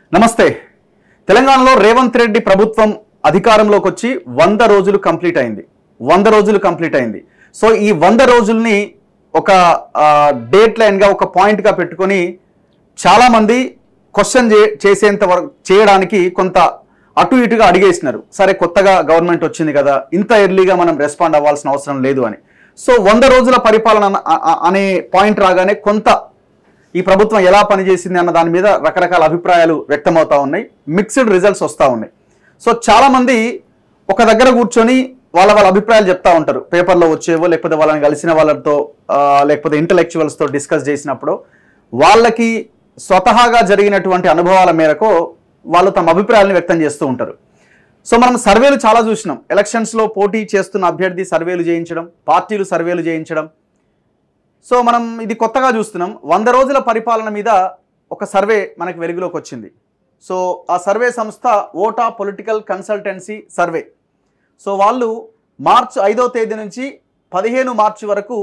నమస్తే తెలంగాణలో రేవంత్ రెడ్డి ప్రభుత్వం అధికారంలోకి వచ్చి వంద రోజులు కంప్లీట్ అయింది వంద రోజులు కంప్లీట్ అయింది సో ఈ వంద రోజుల్ని ఒక డేట్ లైన్గా ఒక పాయింట్గా పెట్టుకొని చాలామంది క్వశ్చన్ చే చేసేంత వరకు చేయడానికి కొంత అటు ఇటుగా అడిగేసినారు సరే కొత్తగా గవర్నమెంట్ వచ్చింది కదా ఇంత ఎర్లీగా మనం రెస్పాండ్ అవ్వాల్సిన అవసరం లేదు అని సో వంద రోజుల పరిపాలన అన్న- అ- అ- అనే పాయింట్ రాగానే కొంత ఈ ప్రభుత్వం ఎలా పనిచేసింది అన్న దాని మీద రకరకాల అభిప్రాయాలు వ్యక్తమవుతా ఉన్నాయి మిక్స్డ్ రిజల్ట్స్ వస్తూ ఉన్నాయి సో చాలా మంది ఒక దగ్గర కూర్చొని వాళ్ళ వాళ్ళ అభిప్రాయాలు చెప్తా ఉంటారు పేపర్లో వచ్చేవో లేకపోతే వాళ్ళని కలిసిన వాళ్ళతో ఆ, లేకపోతే ఇంటలెక్చువల్స్తో డిస్కస్ చేసినప్పుడు వాళ్ళకి స్వతహాగా జరిగినటువంటి అనుభవాల మేరకు వాళ్ళు తమ అభిప్రాయాలను వ్యక్తం చేస్తూ ఉంటారు సో మనం సర్వేలు చాలా చూసినాం ఎలక్షన్స్లో పోటీ చేస్తున్న అభ్యర్థి సర్వేలు చేయించడం పార్టీలు సర్వేలు చేయించడం సో మనం ఇది కొత్తగా చూస్తున్నాం వంద రోజుల పరిపాలన మీద ఒక సర్వే మనకి వెలుగులోకి వచ్చింది సో ఆ సర్వే సంస్థ ఓటా పొలిటికల్ కన్సల్టెన్సీ సర్వే సో వాళ్ళు మార్చ్ ఐదో తేదీ నుంచి పదిహేను మార్చి వరకు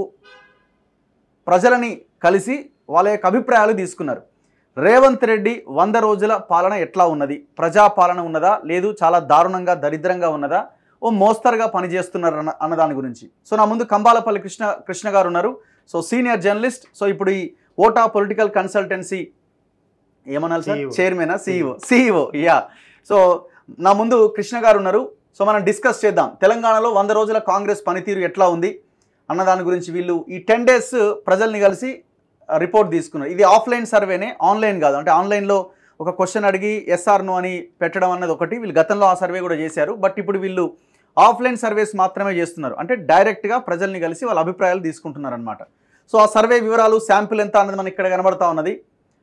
ప్రజలని కలిసి వాళ్ళ యొక్క అభిప్రాయాలు తీసుకున్నారు రేవంత్ రెడ్డి వంద రోజుల పాలన ఎట్లా ఉన్నది ప్రజా పాలన ఉన్నదా లేదు చాలా దారుణంగా దరిద్రంగా ఉన్నదా ఓ మోస్తరుగా పనిచేస్తున్నారు అన్న అన్న దాని గురించి సో నా ముందు కంబాలపల్లి కృష్ణ కృష్ణ గారు ఉన్నారు సో సీనియర్ జర్నలిస్ట్ సో ఇప్పుడు ఈ ఓటా పొలిటికల్ కన్సల్టెన్సీ ఏమనాలి sir CEO. Chairman CEO CEO ya so నా ముందు కృష్ణ గారు ఉన్నారు సో మనం డిస్కస్ చేద్దాం తెలంగాణలో వంద రోజుల కాంగ్రెస్ పనితీరు ఎట్లా ఉంది అన్న దాని గురించి వీళ్ళు ఈ టెన్ డేస్ ప్రజల్ని కలిసి రిపోర్ట్ తీసుకున్నారు ఇది ఆఫ్లైన్ సర్వేనే ఆన్లైన్ కాదు అంటే ఆన్లైన్లో ఒక క్వశ్చన్ అడిగి ఎస్ఆర్ నో అని పెట్టడం అన్నది ఒకటి వీళ్ళు గతంలో ఆ సర్వే కూడా చేశారు బట్ ఇప్పుడు వీళ్ళు ఆఫ్లైన్ సర్వేస్ మాత్రమే చేస్తున్నారు అంటే డైరెక్ట్గా ప్రజల్ని కలిసి వాళ్ళ అభిప్రాయాలు తీసుకుంటున్నారు అనమాట సో ఆ సర్వే వివరాలు శాంపిల్ ఎంత అన్నది మనకి ఇక్కడ కనబడతా ఉన్నది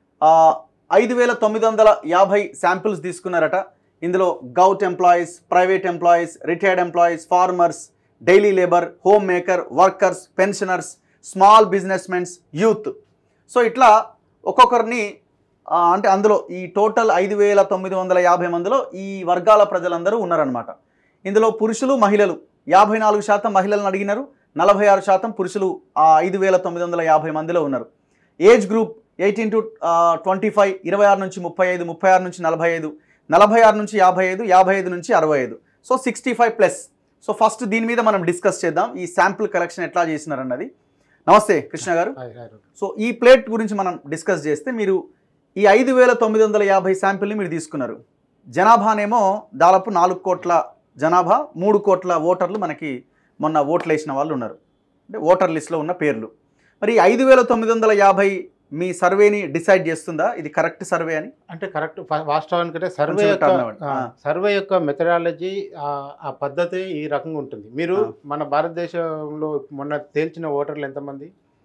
ఐదు వేల తొమ్మిది వందల యాభై శాంపిల్స్ తీసుకున్నారట ఇందులో govt employees private employees retired employees farmers daily labour home maker workers pensioners small business mens youth so ఇట్లా ఒక్కొక్కరిని ఆ, అంటే అందులో ఈ టోటల్ ఐదు వేల తొమ్మిది వందల యాభై మందిలో ఈ వర్గాల ప్రజలందరూ ఉన్నారనమాట ఇందులో పురుషులు మహిళలు యాభై నాలుగు శాతం మహిళలను అడిగినారు నలభై ఆరు శాతం పురుషులు ఆ ఐదు వేల తొమ్మిది వందల యాభై మందిలో ఉన్నారు age group eighteen to twenty five ఇరవై ఆరు నుంచి ముప్పై ఐదు ముప్పై ఆరు నుంచి నలభై ఐదు నలభై ఆరు నుంచి యాభై ఐదు యాభై ఐదు నుంచి అరవై ఐదు so sixty five plus so first దీని మీద మనం డిస్కస్ చేద్దాం ఈ శాంపుల్ కలెక్షన్ ఎట్లా చేసినారన్నది నమస్తే కృష్ణ గారు సో ఈ ప్లేట్ గురించి మనం డిస్కస్ చేస్తే మీరు ఈ ఐదు వేల తొమ్మిది వందల యాభై శాంపిల్ని మీరు తీసుకున్నారు జనాభానేమో దాదాపు నాలుగు కోట్ల జనాభా మూడు కోట్ల ఓటర్లు మనకి మొన్న ఓట్లు వేసిన వాళ్ళు ఉన్నారు అంటే ఓటర్ లిస్ట్లో ఉన్న పేర్లు మరి ఐదు వేల తొమ్మిది వందల యాభై మీ సర్వేని డిసైడ్ చేస్తుందా ఇది కరెక్ట్ సర్వే అని అంటే కరెక్ట్ వాస్తవానికంటే సర్వే కొంచెం యొక్క turn అవ్వండి. ఆ, ఆ. సర్వే యొక్క మెథడాలజీ ఆ పద్ధతి ఈ రకంగా ఉంటుంది మీరు ఆ. మన భారతదేశంలో మొన్న తేల్చిన ఓటర్లు ఎంతమంది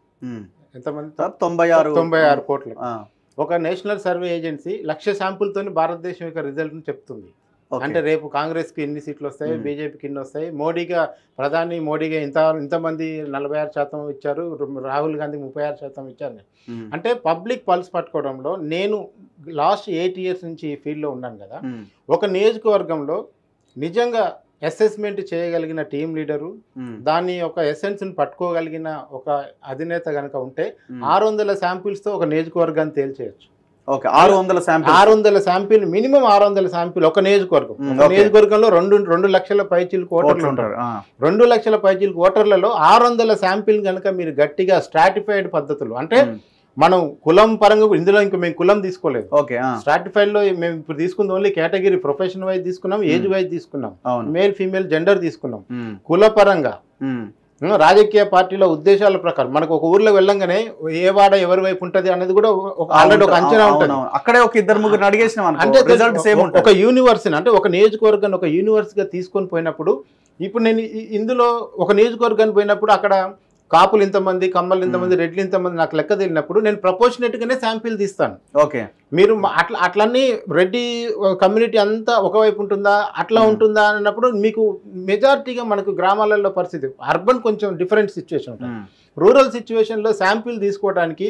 ఎంతమంది తొంభై ఆరు తొంభై ఆరు కోట్లు ఆ, ఒక national survey agency lakh sample తోని భారతదేశం యొక్క రిజల్ట్ చెప్తుంది ఓకే. అంటే రేపు కాంగ్రెస్ కి ఎన్ని సీట్లు వస్తాయి మ్మ్. బీజేపీకి ఎన్ని వస్తాయి మోడీగా ప్రధాని మోడీగా ఇంత ఇంతమంది నలభై ఆరు శాతం ఇచ్చారు రాహుల్ గాంధీ ముప్పై ఆరు శాతం ఇచ్చారు ఉమ్, అంటే పబ్లిక్ పల్స్ పట్టుకోవడంలో నేను లాస్ట్ ఎయిట్ ఇయర్స్ నుంచి ఈ ఫీల్డ్లో ఉన్నాను కదా ఉమ్, ఒక నియోజకవర్గంలో నిజంగా అసెస్మెంట్ చేయగలిగిన టీం లీడరు ఉమ్, దాని ఒక ఎసెన్స్ని పట్టుకోగలిగిన ఒక అధినేత కనుక ఉంటే ఉమ్. ఆరు వందల శాంపిల్స్తో ఒక నియోజకవర్గాన్ని తేల్చేయచ్చు ఓకే ఆరు వందల శాంపిల్ ఆరు వందల శాంపిల్ మినిమం ఆరు వందల శాంపిల్ ఒక నియోజకవర్గం మ్మ్, ఒక ఓకే. నియోజకవర్గంలో రెండు రెండు లక్షల పైచీలకు ఓటర్లు ఓట్లు ఉంటారు ఉంటారు ఆ, రెండు లక్షల పైచీలకు ఓటర్లలో ఆరు వందల శాంపిల్ కనుక మీరు గట్టిగా స్ట్రాటిఫైడ్ పద్ధతులు అంటే ఉమ్, మనం కులం పరంగా ఇందులో ఇంకా మేము కులం తీసుకోలేదు ఓకే ఆ, స్ట్రాటిఫైడ్ లో మేము ఇప్పుడు తీసుకుంది ఓన్లీ కేటగిరీ ప్రొఫెషన్ వైజ్ తీసుకున్నాం ఏజ్ మ్మ్. వైజ్ తీసుకున్నాం అవును మేల్ ఫీమేల్ జెండర్ తీసుకున్నాం ఉమ్, కుల పరంగా ఉమ్, ఉమ్, రాజకీయ పార్టీల ఉద్దేశాల ప్రకారం మనకు ఒక ఊర్లో వెళ్ళంగానే ఏ వాడ ఎవరి వైపు ఉంటది అనేది కూడా ఒక ఆల్రెడీ ఒక అంచనా అవును, ఉంటుంది అవును. అక్కడే ఒక ఇద్దరు ముగ్గురు అడిగేసినాం అంటే అనుకో రిజల్ట్ సేమ్ ఒక- ఉంటుంది ఒక యూనివర్స్ అంటే ఒక నియోజకవర్గాన్ని ఒక యూనివర్స్ గా తీసుకొని పోయినప్పుడు ఇప్పుడు నేను ఇ- ఇందులో ఒక నియోజకవర్గాన్ని పోయినప్పుడు అక్కడ కాపులు ఇంతమంది కమ్మలు ఇంతమంది రెడ్లు ఇంతమంది నాకు లెక్క తెలియనప్పుడు నేను ప్రపోర్షనేట్ గానే శాంపిల్ తీస్తాను ఓకే మీరు మ- అట్లా అట్లన్నీ రెడ్డి కమ్యూనిటీ అంతా ఒకవైపు ఉంటుందా అట్లా Hmm. ఉంటుందా అన్నప్పుడు మీకు మెజారిటీగా మనకు గ్రామాలలో పరిస్థితి అర్బన్ కొంచెం డిఫరెంట్ సిచ్యువేషన్ ఉంటుంది ఉమ్, రూరల్ సిచ్యువేషన్లో శాంపిల్ తీసుకోవడానికి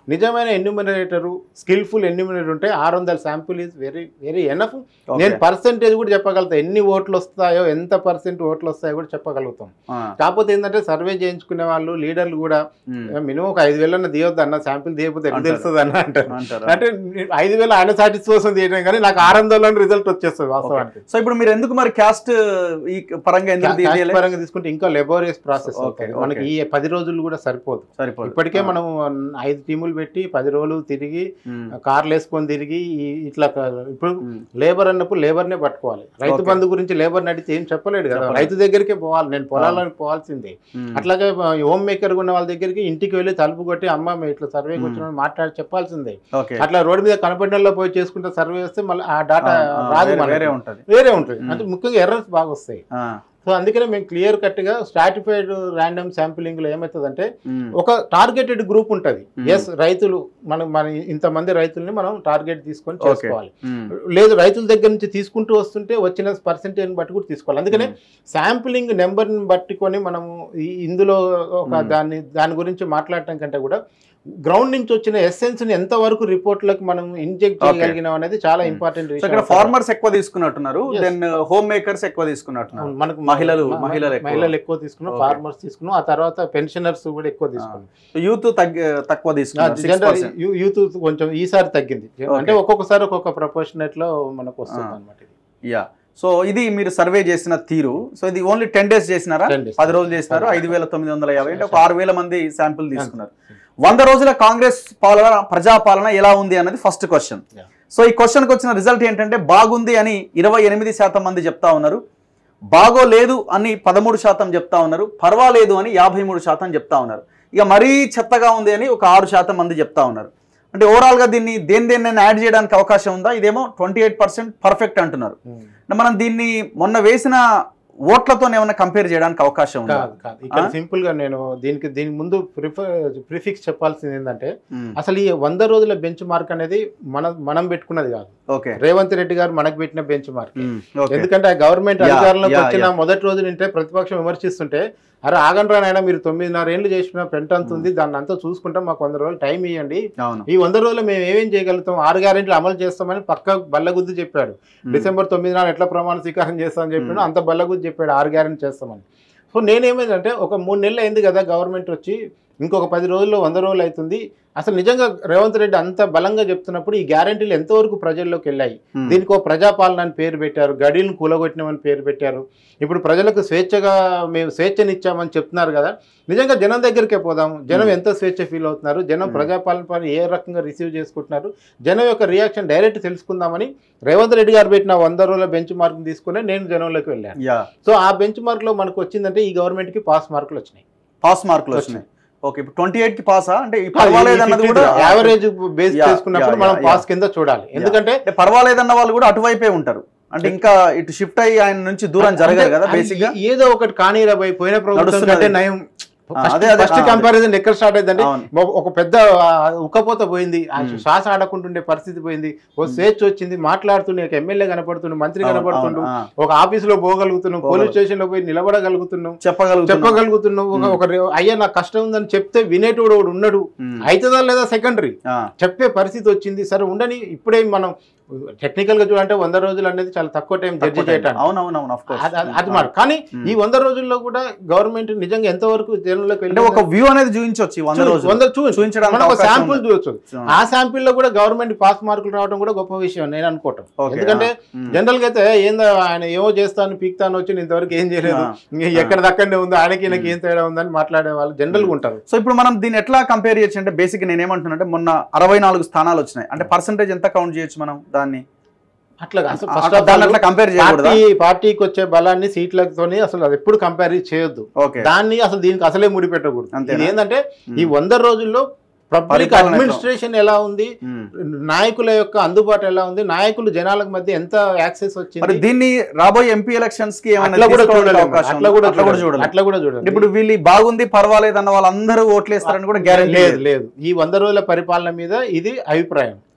నిజమైన ఎన్యూమినేటరు స్కిల్ఫుల్ ఎన్యూమినేటర్ ఉంటే ఆరు వందల sample is very very enough Okay. నేను పర్సెంటేజ్ కూడా చెప్పగలుగుతా ఎన్ని ఓట్లు వస్తాయో ఎంత పర్సెంట్ ఓట్లు వస్తాయో కూడా చెప్పగలుగుతాం ఆ, కాకపోతే ఏంటంటే సర్వే చేయించుకునే వాళ్ళు లీడర్లు కూడా ఉమ్, మినిమం ఒక ఐదు వేలన్నా తీయొద్దు అన్న శాంపిల్ తీయకపోతే ఎట్లా అంటారు. తెలుస్తుంది అన్న అంటారు అంటారా అంటే నేను ఐదు వేలు ఆయన సాటిస్ఫాక్షన్ తీయడం కానీ నాకు ఆరు వందల రిజల్ట్ వచ్చేస్తుంది వాస్తవానికి సో ఇప్పుడు మీరు ఎందుకు మరి క్యాస్ట్ ఈ పరంగా ఎందుకు క్యాస్ట్ తీయలే పరంగా తీసుకుంటే ఇంకా లెబోరియస్ ప్రాసెస్ Okay, అవుతుంది okay. మనకి ఈ పది రోజులు కూడా సరిపోదు సరిపోదు ఇప్పటికే ఆ, మనం ఐదు టీములు పెట్టి పది రోజులు తిరిగి ఉమ్, కార్లు వేసుకొని తిరిగి ఈ- ఇట్లా కా- ఇప్పుడు ఉమ్, లేబర్ అన్నప్పుడు లేబర్నే పట్టుకోవాలి రైతు Okay. బంధు గురించి లేబర్ నడిచి ఏం చెప్పలేడు కదా చెప్పలేడు. రైతు దగ్గరికే పోవాలి నేను పొలాలకు పోవాల్సిందే ఉమ్, అట్లాగే హోమ్ మేకర్ ఉన్న వాళ్ళ దగ్గరికి ఇంటికి వెళ్ళి తలుపు కొట్టి అమ్మ మేము ఇట్లా సర్వేకి Hmm. వచ్చిన మాట్లాడి చెప్పాల్సిందే ఓకే అట్లా రోడ్డు మీద కనపడినలో పోయి చేసుకుంటే సర్వే వస్తే మళ్ళీ ఆ డాటా ఆ, ఆ, రాదు వేరే- మనకి. వేరే ఉంటది వేరే ఉంటుంది Hmm. అంటే ముఖ్యంగా ఎర్రర్స్ బాగా వస్తాయి ఆ, సో అందుకనే మేము క్లియర్ కట్ గా స్ట్రాటిఫైడ్ ర్యాండమ్ శాంపిలింగ్ లో ఏమవుతుందంటే ఉమ్, ఒక టార్గెటెడ్ గ్రూప్ ఉంటది Hmm. ఎస్ రైతులు మనం మన ఇంతమంది రైతుల్ని మనం టార్గెట్ తీసుకొని Okay. చేసుకోవాలి ఉమ్, లేదు రైతుల దగ్గర నుంచి తీసుకుంటూ వస్తుంటే వచ్చిన పర్సెంటేజ్ బట్టి కూడా తీసుకోవాలి అందుకనే ఉమ్, శాంపిలింగ్ నెంబర్ని బట్టుకొని మనము ఈ ఇందులో ఒక Hmm. దాన్ని దాని గురించి మాట్లాడటం కంటే కూడా గ్రౌండ్ నుంచి వచ్చిన ఎస్సెన్స్ ని ఎంత వరకు రిపోర్ట్లకు మనం ఇంజెక్ట్ Okay. చేయగలిగినాం అనేది చాలా Hmm. ఇంపార్టెంట్ సో ఇక్కడ ఫార్మర్స్ ఎక్కువ తీసుకున్నట్టున్నారు Yes. దెన్ హోమ్ మేకర్స్ ఎక్కువ తీసుకున్నట్టున్నారు మనకు మహిళలు- మ- మహిళలు ఎక్కువ. మహిళలు ఎక్కువ తీసుకున్నాం Okay. ఫార్మర్స్ తీసుకున్నాం ఆ తర్వాత పెన్షనర్స్ కూడా ఎక్కువ తీసుకున్నాం యూత్ తగ్గ తక్కువ తీసుకున్నారు సిక్స్ జనరల్ పర్సెంట్ యూత్ కొంచెం ఈసారి తగ్గింది అంటే ఒక్కొక్కసారి ఒక్కొక్క ప్రపోర్షనేట్ లో మనకు వస్తుంది Ah. అనమాట యా సో ఇది మీరు సర్వే చేసిన తీరు సో ఇది ఓన్లీ టెన్ డేస్ చేసినారా 10 days. పది రోజులు చేసినారు ఐదు వేల తొమ్మిది వందల యాభై అంటే ఒక ఆరు వేల మంది శాంపుల్ తీసుకున్నారు అంతే. వంద రోజుల కాంగ్రెస్ పాలన ప్రజాపాలన ఎలా ఉంది అన్నది ఫస్ట్ క్వశ్చన్ Yeah. సో ఈ క్వశ్చన్కి వచ్చిన రిజల్ట్ ఏంటంటే బాగుంది అని ఇరవై ఎనిమిది శాతం మంది చెప్తా ఉన్నారు బాగోలేదు అని పదమూడు శాతం చెప్తా ఉన్నారు పర్వాలేదు అని యాభై మూడు శాతం చెప్తా ఉన్నారు ఇక మరీ చెత్తగా ఉంది అని ఒక ఆరు శాతం మంది చెప్తా ఉన్నారు అంటే ఓవరాల్గా దీన్ని దేని దేన్ని యాడ్ చేయడానికి అవకాశం ఉందా ఇదేమో ట్వంటీ ఎయిట్ పర్సెంట్ పర్ఫెక్ట్ అంటున్నారు Hmm. మనం దీన్ని మొన్న వేసిన ఓట్లతో ఏమైనా కంపేర్ చేయడానికి అవకాశం ఉందా కాదు కాదు ఇక్కడ ఆ? సింపుల్ గా నేను దీనికి దీనికి ముందు ప్రిఫర్ ప్రిఫిక్స్ చెప్పాల్సింది ఏంటంటే మ్మ్. అసలు ఈ వంద రోజుల బెంచ్ మార్క్ అనేది మన మనం పెట్టుకున్నది కాదు ఓకే రేవంత్ రెడ్డి గారు మనకు పెట్టిన బెంచ్ మార్క్ మ్మ్. ఓకే ఎందుకంటే గవర్నమెంట్ Yeah, అధికారంలోకి yeah, వచ్చిన yeah. మొదటి రోజు నింటే ప్రతిపక్షం విమర్శిస్తుంటే అరే ఆగండ్రా నాయన మీరు తొమ్మిదిన్నర ఏళ్ళు చేసిన పెంట అంత ఉంది దాన్ని అంతా చూసుకుంటాం మాకు వంద రోజులు టైం ఇవ్వండి అవును ఈ వంద రోజులు మేము ఏమేం చేయగలుగుతాం ఆరు గ్యారెంట్లు అమలు చేస్తామని పక్క బల్లగుద్ది చెప్పాడు మ్మ్. డిసెంబర్ తొమ్మిది నాడు ఎట్లా ప్రమాణ స్వీకారం చేస్తామని చెప్పాడు మ్మ్. అంత బల్లగుద్ది చెప్పాడు ఆరు గ్యారెంటీ చేస్తామని సో నేనేమైందంటే ఒక మూడు నెలలు అయింది కదా గవర్నమెంట్ వచ్చి ఇంకొక పది రోజుల్లో వంద రోజులు అవుతుంది అసలు నిజంగా రేవంత్ రెడ్డి అంత బలంగా చెప్తున్నప్పుడు ఈ గ్యారెంటీలు ఎంతవరకు ప్రజల్లోకి వెళ్ళాయి మ్మ్. దీనికి ఒక ప్రజాపాలన అని పేరు పెట్టారు గడిలను కూలగొట్టినామని పేరు పెట్టారు ఇప్పుడు ప్రజలకు స్వేచ్ఛగా మేము స్వేచ్ఛనిచ్చామని చెప్తున్నారు కదా నిజంగా జనం దగ్గరికే పోదాం జనం Hmm. ఎంత స్వేచ్ఛ ఫీల్ అవుతున్నారు జనం Hmm. ప్రజాపాలన పని ఏ రకంగా రిసీవ్ చేసుకుంటున్నారు జనం యొక్క రియాక్షన్ డైరెక్ట్ తెలుసుకుందామని రేవంత్ రెడ్డి గారు పెట్టిన వంద రోజుల బెంచ్ మార్క్ తీసుకుని నేను జనంలోకి వెళ్ళాను యా సో ఆ బెంచ్ మార్క్ లో మనకు వచ్చిందంటే ఈ గవర్నమెంట్ కి పాస్ మార్కులు వచ్చినాయి పాస్ మార్కులు వచ్చినాయి ఓకే ఇప్పుడు ట్వంటీ ఎయిట్ కి పాసా అంటే ఈ పర్వాలేదు అన్నది కూడా యావరేజ్ బేస్ Yeah, చేసుకున్నప్పుడు yeah, మనం yeah, పాస్ కింద చూడాలి ఎందుకంటే అంటే పర్వాలేదన్న వాళ్ళు కూడా అటువైపే ఉంటారు అంటే ఇంకా ఇటు షిఫ్ట్ అయ్యి ఆయన నుంచి దూరం జరగరు కదా అంటే బేసిక్ గా ఏదో ఒకటి కానీరా పోయి పోయిన ప్రభుత్వం నడుస్తున్నది. కంటే నయం ఆ, అదే, అదే, ఫస్ట్ ఆ, అదే. కంపారిజన్ ఎక్కడ స్టార్ట్ అయిందంటే అవును ఒక- ఒక పెద్ద ఆ, ఉక్కపోత పోయింది ఆ Hmm. శ్వాస ఆడకుంటుండే పరిస్థితి పోయింది ఓ స్వేచ్ఛ వచ్చింది మాట్లాడుతుండే ఒక ఎమ్మెల్యే కనపడుతుండు మంత్రి అవును, కనపడుతుండు అవును, ఆ. ఒక ఆఫీస్ లో పోగలుగుతున్నాం పోలీస్ పోగలుగు- స్టేషన్ లో పోయి నిలబడగలుగుతున్నాం చెప్పగలుగుతున్నాం చెప్పగలుగుతున్నావు ఒక- Hmm. ఒక రే- అయ్యా నాకు కష్టం ఉందని చెప్తే వినేటోడు ఒకడు ఉన్నాడు ఉమ్. అవుతుందా లేదా సెకండరీ ఆ, చెప్పే పరిస్థితి వచ్చింది సరే ఉండని ఇప్పుడే మనం టెక్నికల్ గా చూడాలంటే వంద రోజులు అనేది చాలా తక్కువ టైం జడ్జి తక్కువ time. చేయటానికి అవునవునవును of course. అది- అది- అది మాట కానీ ఉమ్. ఈ వంద రోజుల్లో కూడా గవర్నమెంట్ నిజంగా ఎంతవరకు జనంలోకి అంటే ఒక వ్యూ అనేది చూపించవచ్చు ఈ వంద చూ- రోజులు వంద చూ- చూపించడానికి మనం ఒక అవకాశం శాంపుల్ ఉంది. చూడొచ్చు ఆ. ఆ శాంపిల్ లో కూడా గవర్నమెంట్ పాస్ మార్కులు రావడం కూడా గొప్ప విషయం నేను అనుకోవటం Okay, ఎందుకంటే ఆ, ఉమ్. జనరల్ గా అయితే ఏందో ఆయన ఏమో చేస్తాను పీక్తాను వచ్చి నేను ఇంతవరకు ఏం చేయలేదు ఆ. ఇంక ఎక్కడ దక్కడే ఉంది ఆయనకి ఈయనకి ఏం తేడా ఉందని మాట్లాడే వాళ్ళు జనరల్ గా ఉంటారు సో ఇప్పుడు మనం దీన్ని ఎట్లా కంపేర్ చేయొచ్చు అంటే బేసిక్ నేను ఏమంటున్నా అంటే మొన్న అరవై నాలుగు స్థానాలు వచ్చినాయి అంటే పర్సంటేజ్ ఎంత కౌంట్ చేయొచ్చు మనం దాన్ని అట్లా అసలు ఆ, ఫస్ట్ ఆఫ్ దాన్ని ఆల్ అట్లా కంపేర్ చేయకూడదా పార్టీ పార్టీకి వచ్చే బలాన్ని సీట్లతోని అసలు అది ఎప్పుడు కంపేర్ చేయొద్దు ఓకే దాన్ని అసలు దీనికి అసలే ముడిపెట్టకూడదు అంతేనా? ఇది ఏంటంటే ఈ ఉమ్. వంద రోజుల్లో పబ్లిక్ పరిపాలన ఎట్లా? అడ్మినిస్ట్రేషన్ ఎలా ఉంది ఉమ్. నాయకుల యొక్క అందుబాటు ఎలా ఉంది నాయకులు జనాలకు మధ్య ఎంత యాక్సెస్ మరి వచ్చింది దీన్ని రాబోయే ఎంపీ ఎలక్షన్స్ కి ఏమైనా అట్లా కూడా తీసుకోవడానికి చూడలేము అవకాశం అట్లా ఉందా? కూడా అట్లా కూడా చూడాలి చూడాలి అట్లా కూడా చూడండి ఇప్పుడు వీళ్ళు ఈ బాగుంది పర్వాలేదు అన్న వాళ్ళందరూ ఓట్లేస్తారని కూడా గ్యారెంటీ లేదు లేదు ఈ వంద రోజుల పరిపాలన మీద ఇది అభిప్రాయం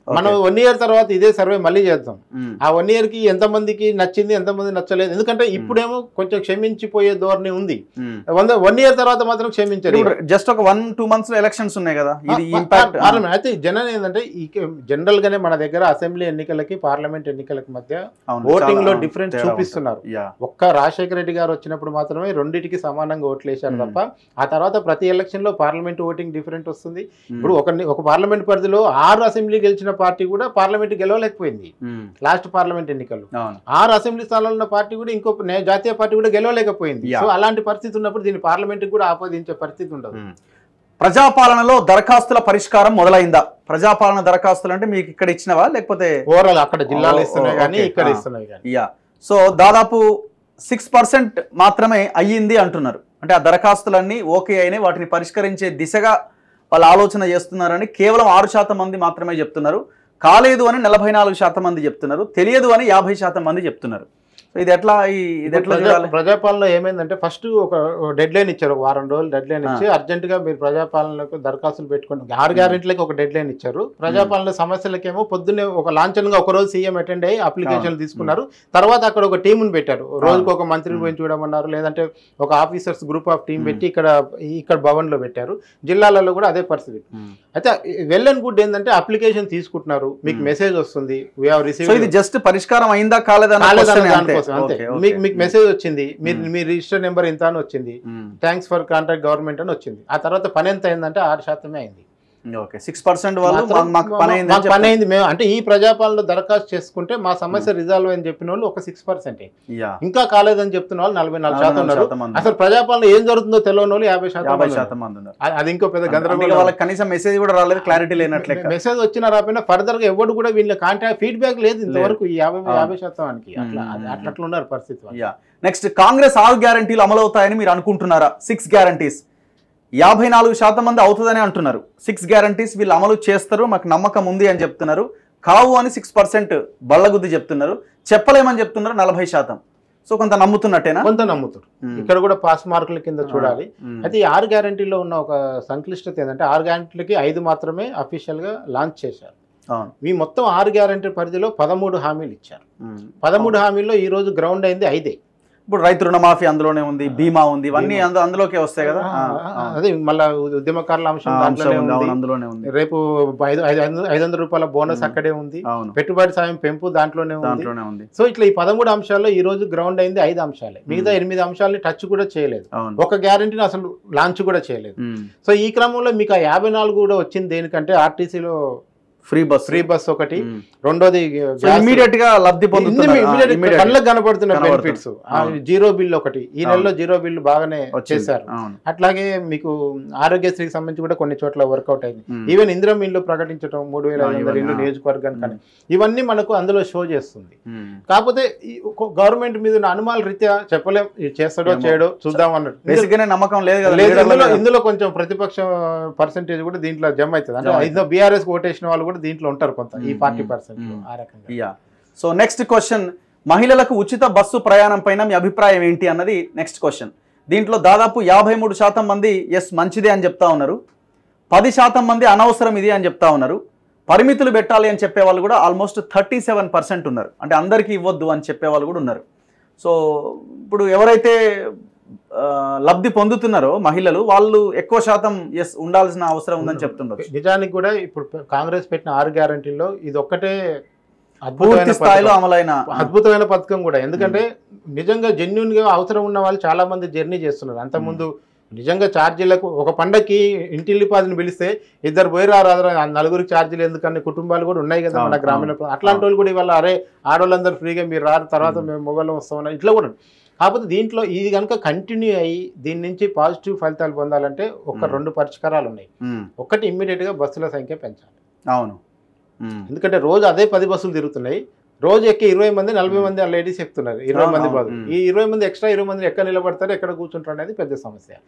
మనం వన్ ఇయర్ తర్వాత ఇదే సర్వే మళ్ళీ చేద్దాం ఉమ్. ఆ వన్ ఇయర్ కి ఎంత మందికి నచ్చింది ఎంత మంది నచ్చలేదు ఎందుకంటే ఇప్పుడేమో కొంచెం క్షమించిపోయే ధోరణి ఉంది ఉమ్. వంద వన్ ఇయర్ తర్వాత మాత్రం క్షమించరు ఇప్పుడు జస్ట్ ఒక వన్ టూ మంత్స్ లో ఎలక్షన్స్ ఉన్నాయి కదా ఇది ఆ, ఇంపాక్ట్ పా- పార్లమెంట్ అయితే జనం ఏంటంటే ఈ జనరల్ గానే మన దగ్గర అసెంబ్లీ ఎన్నికలకి పార్లమెంట్ ఎన్నికలకి మధ్య ఓటింగ్ లో డిఫరెన్స్ చూపిస్తున్నారు యా ఒక్క రాజశేఖర రెడ్డి గారు వచ్చినప్పుడు మాత్రమే రెండింటికి సమానంగా ఓట్లు వేశారు Hmm. తప్ప ఆ తర్వాత ప్రతి ఎలక్షన్ లో పార్లమెంట్ ఓటింగ్ డిఫరెంట్ వస్తుంది ఇప్పుడు ఒక ఒక పార్లమెంట్ పరిధిలో ఆరు అసెంబ్లీ గెలిచిన పార్టీ కూడా పార్లమెంట్ గెలవలేకపోయింది లాస్ట్ పార్లమెంట్ ఎన్నికల్లో అవును ఆరు అసెంబ్లీ స్థానాల్లో ఉన్న పార్టీ కూడా ఇంకో నే- జాతీయ పార్టీ కూడా గెలవలేకపోయింది Yeah. సో అలాంటి పరిస్థితి ఉన్నప్పుడు దీన్ని పార్లమెంట్ కూడా ఆపాదించే పరిస్థితి ఉండదు ఉమ్. ప్రజాపాలనలో దరఖాస్తుల పరిష్కారం మొదలైందా ప్రజాపాలన దరఖాస్తులు అంటే మీకు ఇక్కడ ఇచ్చినవా లేకపోతే ఓవరాల్ అక్కడ జిల్లాలు ఓ, ఇస్తున్నాయి ఓ, కానీ okay. ఇక్కడ Ah. ఇస్తున్నాయి కానీ యా సో దాదాపు సిక్స్ పర్సెంట్ మాత్రమే అయ్యింది అంటున్నారు అంటే ఆ దరఖాస్తులన్నీ ఓకే అయినాయి వాటిని పరిష్కరించే దిశగా వాళ్ళు ఆలోచన చేస్తున్నారని కేవలం ఆరు శాతం మంది మాత్రమే చెప్తున్నారు కాలేదు అని నలభై నాలుగు శాతం మంది చెప్తున్నారు తెలియదు అని యాభై శాతం మంది చెప్తున్నారు సో ఇది ఎట్లా ఈ ఇది ఎట్లా ప్రజా- చూడాలి ప్రజాపాలన ఏమైందంటే ఫస్ట్ ఒక డెడ్ లైన్ ఇచ్చారు ఒక వారం రోజులు డెడ్ లైన్ ఇచ్చి అర్జెంట్ గా మీరు ప్రజాపాలనకు దరఖాస్తులు పెట్టుకోండి ఆరు గ్యారెంటీలకు ఒక డెడ్ లైన్ ఇచ్చారు ప్రజాపాలన సమస్యలకేమో పొద్దున్నే ఒక లాంఛనంగా ఒక రోజు సీఎం అటెండ్ అయ్యి అప్లికేషన్లు తీసుకున్నారు తర్వాత అక్కడ ఒక టీముని పెట్టారు రోజుకు ఒక మంత్రిని పోయి చూడమన్నారు లేదంటే ఒక ఆఫీసర్స్ గ్రూప్ ఆఫ్ టీం పెట్టి ఇక్కడ ఇక్కడ భవన్ లో పెట్టారు జిల్లాలలో కూడా అదే పరిస్థితి అయితే వెల్ అండ్ గుడ్ ఏంటంటే అప్లికేషన్ తీసుకుంటున్నారు మీకు Hmm. మెసేజ్ వస్తుంది వీ హావ్ సో రిసీవ్ ఇది జస్ట్ పరిష్కారం అయిందా కాలేదా కాలేదన్న దానికోసం అంతే మీకు మీకు మెసేజ్ వచ్చింది మీరు మీ రిజిస్టర్ నెంబర్ ఇంత అని వచ్చింది థ్యాంక్స్ ఫర్ కాంటాక్ట్ గవర్నమెంట్ అని వచ్చింది ఆ తర్వాత పని ఎంత అయిందంటే ఆరు శాతమే అయింది ఓకే సిక్స్ పర్సెంట్ వాళ్ళు మాత్రం మాకు- మాకు పని అయింది మాకు పని అయింది మేము అంటే ఈ ప్రజాపాలనలో దరఖాస్తు చేసుకుంటే మా సమస్య రిజాల్వ్ అని చెప్పిన వాళ్ళు ఒక సిక్స్ పర్సెంట్ యా ఇంకా కాలేదని చెప్తున్న వాళ్ళు నలభై నాలుగు శాతం ఉన్నారు శాతం మంది అసలు ప్రజాపాలన ఏం జరుగుతుందో తెలియని వాళ్ళు యాభై శాతం యాభై మంది శాతం ఉన్నారు. మంది ఉన్నారు అది- అది ఇంకో పెద్ద అందుకే గందరగోళం వాళ్ళకి కనీసం మెసేజ్ కూడా రాలేదు క్లారిటీ లేనట్లే మెసేజ్ వచ్చినా రాకపోయినా ఫర్దర్ గా ఎవరు కూడా వీళ్ళ కాంటాక్ట్ ఫీడ్బ్యాక్ లేదు ఇంతవరకు ఈ యాభై అవును. యాభై శాతానికి అట్లా మ్మ్. అది- అట్లా అట్లా ఉన్నారు పరిస్థితి వాళ్ళు. యా నెక్స్ట్ కాంగ్రెస్ ఆరు గ్యారంటీలు అమలు అవుతాయని మీరు అనుకుంటున్నారా సిక్స్ గ్యారంటీస్ యాభై నాలుగు శాతం మంది అవుతుందని అంటున్నారు సిక్స్ గ్యారంటీస్ వీళ్ళు అమలు చేస్తారు మాకు నమ్మకం ఉంది అని చెప్తున్నారు కావు అని సిక్స్ పర్సెంట్ బళ్ళగుద్ది చెప్తున్నారు చెప్పలేమని చెప్తున్నారు నలభై శాతం సో కొంత నమ్ముతున్నట్టేనా కొంత నమ్ముతారు మ్మ్. ఇక్కడ కూడా పాస్ మార్కుల కింద చూడాలి మ్మ్. అయితే ఈ ఆరు గ్యారంటీలో ఉన్న ఒక సంక్లిష్టత ఏంటంటే ఆరు గ్యారంటీలకి ఐదు మాత్రమే అఫీషియల్ గా లాంచ్ చేశారు అవును ఈ మొత్తం ఆరు గ్యారంటీ పరిధిలో పదమూడు హామీలు ఇచ్చారు మ్మ్. పదమూడు హామీల్లో ఈ రోజు గ్రౌండ్ అయింది ఐదే ఇప్పుడు రైతు రుణమాఫీ అందులోనే ఉంది బీమా ఉంది ఇవన్నీ బీమా. అందు అందులోకే వస్తాయి కదా ఆ, ఆ, ఆ. అదే మళ్ళా ఉద్యమకారుల అంశం ఆ, అంశం దాంట్లోనే ఉంది, అవును, ఉంది అందులోనే ఉంది రేపు ఐదు ఐదు ఐదు- ఐదు వందల రూపాయల బోనస్ మ్మ్. అక్కడే ఉంది అవును పెట్టుబడి సాయం పెంపు దాంట్లోనే ఉంది దాంట్లోనే ఉంది సో ఇట్లా ఈ పదమూడు అంశాల్లో ఈ రోజు గ్రౌండ్ అయింది ఐదు అంశాలే మిగతా మ్మ్. ఎనిమిది అంశాలని టచ్ కూడా చేయలేదు అవును ఒక గ్యారంటీని అసలు లాంచ్ కూడా చేయలేదు మ్మ్. సో ఈ క్రమంలో మీకు ఆ యాభై నాలుగు కూడా వచ్చింది దేనికంటే ఆర్టీసీలో ఫ్రీ బస్ ఫ్రీ బస్ ఒకటి మ్మ్. రెండోది సో ఇమీడియట్ గా లబ్ధి పొందుతున్నారు ఆ, immediate. కళ్ళకు కనబడుతున్న కనబడుతుంది. బెనిఫిట్స్ అవును. జీరో బిల్ ఒకటి ఈ నెలలో జీరో బిల్ బాగానే వచ్చింది. చేశారు అవును అట్లాగే మీకు ఆరోగ్యశ్రీకి సంబంధించి కూడా కొన్ని చోట్ల వర్కౌట్ అయింది మ్మ్. ఈవెన్ ఇందిరం ఇల్లు ప్రకటించడం మూడు వేల ఆ, ఐదు వందల ఇవన్నీ, ఇల్లు ఆ. నియోజకవర్గానికి మ్మ్. ఇవన్నీ మనకు అందులో షో చేస్తుంది మ్మ్. కాకపోతే ఈ గవర్నమెంట్ మీద ఉన్న అనుమానాల రీత్యా చెప్పలేం ఇది చేస్తాడో ఏమో. చేయడో చూద్దాం అన్నట్టు బేసిక్ గానే నమ్మకం లేదు కదా లేదు లీడర్ల ఇందులో మీద. ఇందులో కొంచెం ప్రతిపక్ష పర్సెంటేజ్ కూడా దీంట్లో జమ అవుతుంది అంటే జమ అవుతుంది. ఇందులో బీఆర్ఎస్ ఓటేసిన వాళ్ళు కూడా దీంట్లో ఉంటారు కొంత ఈ మ్మ్. ఫార్టీ పర్సెంట్ మ్మ్. ఆ రకంగా యా సో నెక్స్ట్ క్వశ్చన్ మహిళలకు ఉచిత బస్సు ప్రయాణం పైన మీ అభిప్రాయం ఏంటి అన్నది నెక్స్ట్ క్వశ్చన్ దీంట్లో దాదాపు యాభై మూడు శాతం మంది ఎస్ మంచిదే అని చెప్తా ఉన్నారు పది శాతం మంది అనవసరం ఇది అని చెప్తా ఉన్నారు పరిమితులు పెట్టాలి అని చెప్పే వాళ్ళు కూడా ఆల్మోస్ట్ థర్టీ సెవెన్ పర్సెంట్ ఉన్నారు అంటే అందరికీ ఇవ్వద్దు అని చెప్పే వాళ్ళు కూడా ఉన్నారు సో ఇప్పుడు ఎవరైతే ఆ, లబ్ధి పొందుతున్నారో మహిళలు వాళ్ళు ఎక్కువ శాతం ఎస్ ఉండాల్సిన అవసరం ఉందని చెప్తుండొచ్చు నిజానికి కూడా ఇప్పుడు కాంగ్రెస్ పెట్టిన ఆరు గ్యారంటీల్లో ఇది ఒక్కటే పూర్తి అద్భుతమైన స్థాయిలో పథకం. అమలైన అద్భుతమైన పథకం కూడా ఎందుకంటే నిజంగా జెన్యున్ గా అవసరం ఉన్న వాళ్ళు చాలా మంది జర్నీ చేస్తున్నారు అంతకుముందు నిజంగా ఛార్జీలకు ఒక పండక్కి ఇంటిల్లిపాదిని పిలిస్తే ఇద్దరు పోయి రారాదు ఆ నలుగురికి ఛార్జీలు ఎందుకని కుటుంబాలు కూడా ఉన్నాయి కదా మన అవును, గ్రామీణ ప్రా- అట్లాంటి వాళ్ళు కూడా ఇవాళ అరే ఆడవాళ్ళందరూ ఫ్రీగా మీరు రారు తర్వాత మ్మ్. మేము మొగలం వస్తామని ఇట్లా కూడా కాకపోతే దీంట్లో ఇది కనుక కంటిన్యూ అయ్యి దీని నుంచి పాజిటివ్ ఫలితాలు పొందాలంటే ఒక మ్మ్. రెండు పరిష్కారాలు ఉన్నాయి ఉమ్, ఒకటి ఇమ్మీడియట్ గా బస్సుల సంఖ్య పెంచాలి అవును ఉమ్, ఎందుకంటే రోజు అదే పది బస్సులు తిరుగుతున్నాయి రోజు ఎక్కి ఇరవై మంది నలభై మ్మ్. మంది ఆ లేడీస్ ఎక్కుతున్నారు ఇరవై అవును, మంది అవును, బదులు మ్మ్. ఈ ఇరవై మంది ఎక్స్ట్రా ఇరవై మంది ఎక్కడ నిలబడతారు ఎక్కడ కూర్చుంటారు అనేది పెద్ద సమస్య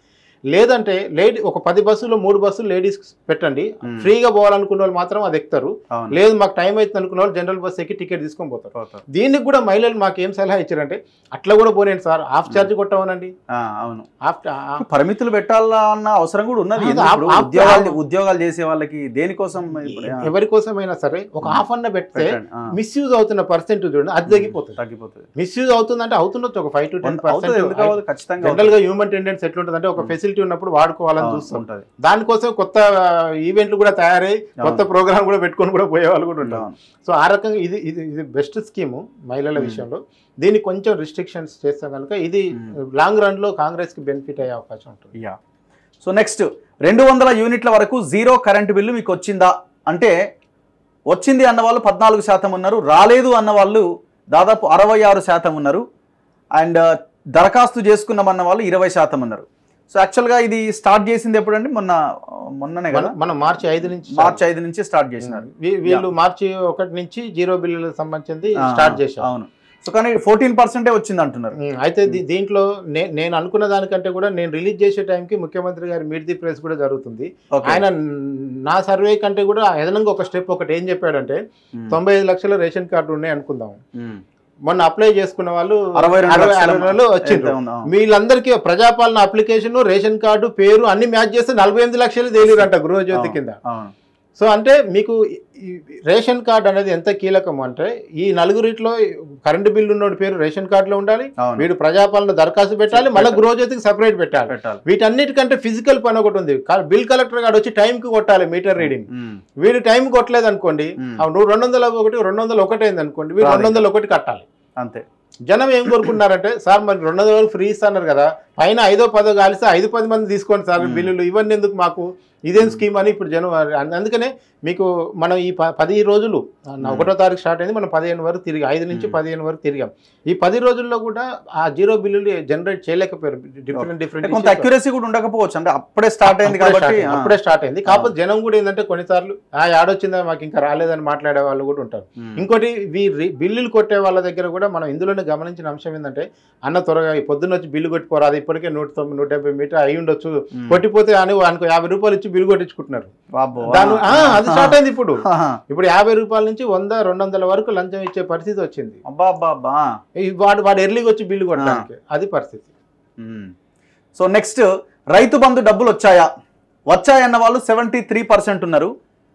లేదంటే లేడీ ఒక పది బస్సులు మూడు బస్సులు లేడీస్ పెట్టండి Hmm. ఫ్రీగా పోవాలనుకున్న వాళ్ళు మాత్రం అది ఎక్కుతారు అవును లేదు మాకు టైం అవుతుంది అనుకున్న వాళ్ళు జనరల్ బస్ ఎక్కి టికెట్ తీసుకొని పోతారు పోతారు. దీనికి కూడా మహిళలు మాకు ఏం సలహా ఇచ్చారంటే అట్లా కూడా పోనేయండి సార్ హాఫ్ ఛార్జ్ కొట్టమనండి ఆ, అవును హాఫ్ పరిమితులు పెట్టాలా అన్న అవసరం కూడా ఉన్నది అది ఎందుకు ఆప్- ఇప్పుడు ఆప్- ఉద్యోగాలు ఆప్- ఉద్యోగాలు చేసే వాళ్ళకి దేనికోసం ఇప్పుడు, ఆ, ఎవరి కోసమైనా సరే ఒక హాఫ్ అన్న పెడితే పెట్టండి. ఆ, మిస్యూజ్ అవుతున్న పర్సెంట్ చూడండి అది తగ్గిపోతుంది తగ్గిపోతుంది మిస్యూజ్ అవుతుందంటే అవుతుండొచ్చు ఒక ఫైవ్ టు టెన్ అవుతుంది ఎందుకు పర్సెంట్ అవ్వదు ఖచ్చితంగా జనరల్ గా హ్యూమన్ టెండెన్స్ ఎట్లుంటుంది అంటే ఒక Hmm. ఫెసిలిటీ ఉన్నప్పుడు వాడుకోవాలని అవుతుంది. చూస్తాం ఉంటది దానికోసం కొత్త ఈవెంట్లు కూడా తయారై కొత్త ప్రోగ్రామ్ కూడా పెట్టుకొని కూడా పోయే వాళ్ళు కూడా ఉంటారు అవును. సో ఆ రకంగా ఇది ఇది ఇది బెస్ట్ స్కీము మహిళల Hmm. విషయంలో దీన్ని కొంచెం రిస్ట్రిక్షన్స్ చేస్తే కనుక ఇది Hmm. లాంగ్ రన్ లో కాంగ్రెస్ కి బెనిఫిట్ అయ్యే అవకాశం ఉంటుంది యా సో నెక్స్ట్ రెండు వందల యూనిట్ల వరకు జీరో కరెంట్ బిల్లు మీకు వచ్చిందా అంటే వచ్చింది అన్న వాళ్ళు పద్నాలుగు శాతం ఉన్నారు రాలేదు అన్న వాళ్ళు దాదాపు అరవై ఆరు శాతం ఉన్నారు అండ్ దరఖాస్తు చేసుకున్నామన్న వాళ్ళు ఇరవై శాతం ఉన్నారు సో యాక్చువల్గా ఇది స్టార్ట్ చేసింది ఎప్పుడండి మొన్న మొన్ననే కదా మనం- మనం మార్చి ఐదు నుంచి మార్చి ఐదు నుంచి స్టార్ట్ చేసినారు వీ- వీళ్ళు మార్చి ఒకటి నుంచి జీరో బిల్లులకు సంబంధించి ఆ, స్టార్ట్ చేశారు అవును సో కానీ ఫోర్టీన్ పర్సెంటే వచ్చింది అంటున్నారు ఉమ్, అయితే దీ- దీంట్లో నే- నేను అనుకున్న దానికంటే కూడా నేను రిలీజ్ చేసే టైంకి ముఖ్యమంత్రి గారి మీట్ ది ప్రెస్ కూడా జరుగుతుంది ఓకే ఆయన నా సర్వే కంటే కూడా అదనంగా ఒక స్టెప్ ఒకటి ఏం చెప్పాడంటే ఉమ్. తొంభై ఐదు లక్షల రేషన్ కార్డు ఉన్నాయి అనుకుందాం ఉమ్. మొన్న అప్లై చేసుకున్న వాళ్ళు అరవై రెండు అరవై లక్షల అరవై వేలు వచ్చిండ్రు ఎంత ఉందో, అవును. వీళ్ళందరికీ ప్రజాపాలన అప్లికేషన్ రేషన్ కార్డు పేరు అన్ని మ్యాచ్ చేస్తే నలభై ఎనిమిది లక్షలు తేలిరంట గృహజ్యోతి కింద అవును సో అంటే మీకు ఈ రేషన్ కార్డు అనేది ఎంత కీలకం అంటే ఈ నలుగురిట్లో కరెంటు బిల్లు ఉన్నోడి పేరు రేషన్ కార్డులో ఉండాలి అవును వీడు ప్రజాపాలన దరఖాస్తు పెట్టాలి మళ్ళీ గృహజ్యోతికి సపరేట్ పెట్టాలి పెట్టాలి వీటన్నిటికంటే ఫిజికల్ పని ఒకటి ఉంది కా- బిల్ కలెక్టర్ గారు వచ్చి టైంకి కొట్టాలి మీటర్ రీడింగ్ ఉమ్. వీడు టైం కొట్టలేదు అనుకోండి ఉమ్. ఆ నువ్వు రెండు వందల ఒకటి రెండు వందల ఒకటి అయింది అనుకోండి వీడు రాదు రెండు వందల ఒకటి కట్టాలి అంతే జనం ఏం కోరుకున్నారంటే సార్ మరి రెండు వందల వరకు ఫ్రీ ఇస్తున్నారు కదా పైన ఐదో పదో కాలిస్తే ఐదు పది మంది తీసుకోండి సార్ మ్మ్. బిల్లులు ఇవన్నీ ఎందుకు మాకు ఇదేం స్కీమ్ అని ఇప్పుడు జనం అన్- అందుకనే మీకు మనం ఈ ప- పది రోజులు ఆ, ఒకటో తారీఖు స్టార్ట్ అయింది మనం పదిహేను వరకు తిరిగి ఐదు నుంచి మ్మ్. పదిహేను వరకు తిరిగాం ఈ పది రోజుల్లో కూడా ఆ జీరో బిల్లులు జనరేట్ చేయలేకపోయారు డిఫరెంట్ అంటే డిఫరెంట్ కొంత అక్యురసీ కూడా ఉండకపోవచ్చు అంటే అప్పుడే స్టార్ట్ అయింది కాబట్టి ఆ. అప్పుడే స్టార్ట్ అయింది కాకపోతే జనం కూడా ఏంటంటే కొన్నిసార్లు ఆ ఆడొచ్చిందా మాకు ఇంకా రాలేదని మాట్లాడే వాళ్ళు కూడా ఉంటారు ఉమ్. ఇంకోటి వీ రి- బిల్లులు కొట్టే వాళ్ళ దగ్గర కూడా మనం ఇందులోనే గమనించిన అంశం ఏంటంటే అన్న త్వరగా ఈ పొద్దున్న వచ్చి బిల్లు కొట్టిపోరా అది ఇప్పటికే నూట తొమ్మిది నూట డెబ్బై మీటర్ అయి ఉండొచ్చు ఉమ్. కొట్టిపోతే అని ఆయనకు యాభై రూపాయలు ఇచ్చి బిల్లు కొట్టించుకుంటున్నారు బాబో. దాని ఆ, అది స్టార్ట్ అయింది ఇప్పుడు ఆహా. ఇప్పుడు యాభై రూపాయల నుంచి వంద రెండు వందల వరకు లంచం ఇచ్చే పరిస్థితి వచ్చింది అబ్బా అబ్బా అబ్బా ఈ వాడు వాడు ఎర్లీగా వచ్చి బిల్లు కొట్టడానికి అది పరిస్థితి ఉమ్. సో నెక్స్ట్ రైతు బంధు డబ్బులు వచ్చాయా వచ్చాయన్న వాళ్ళు సెవెంటీ త్రీ పర్సెంట్ ఉన్నారు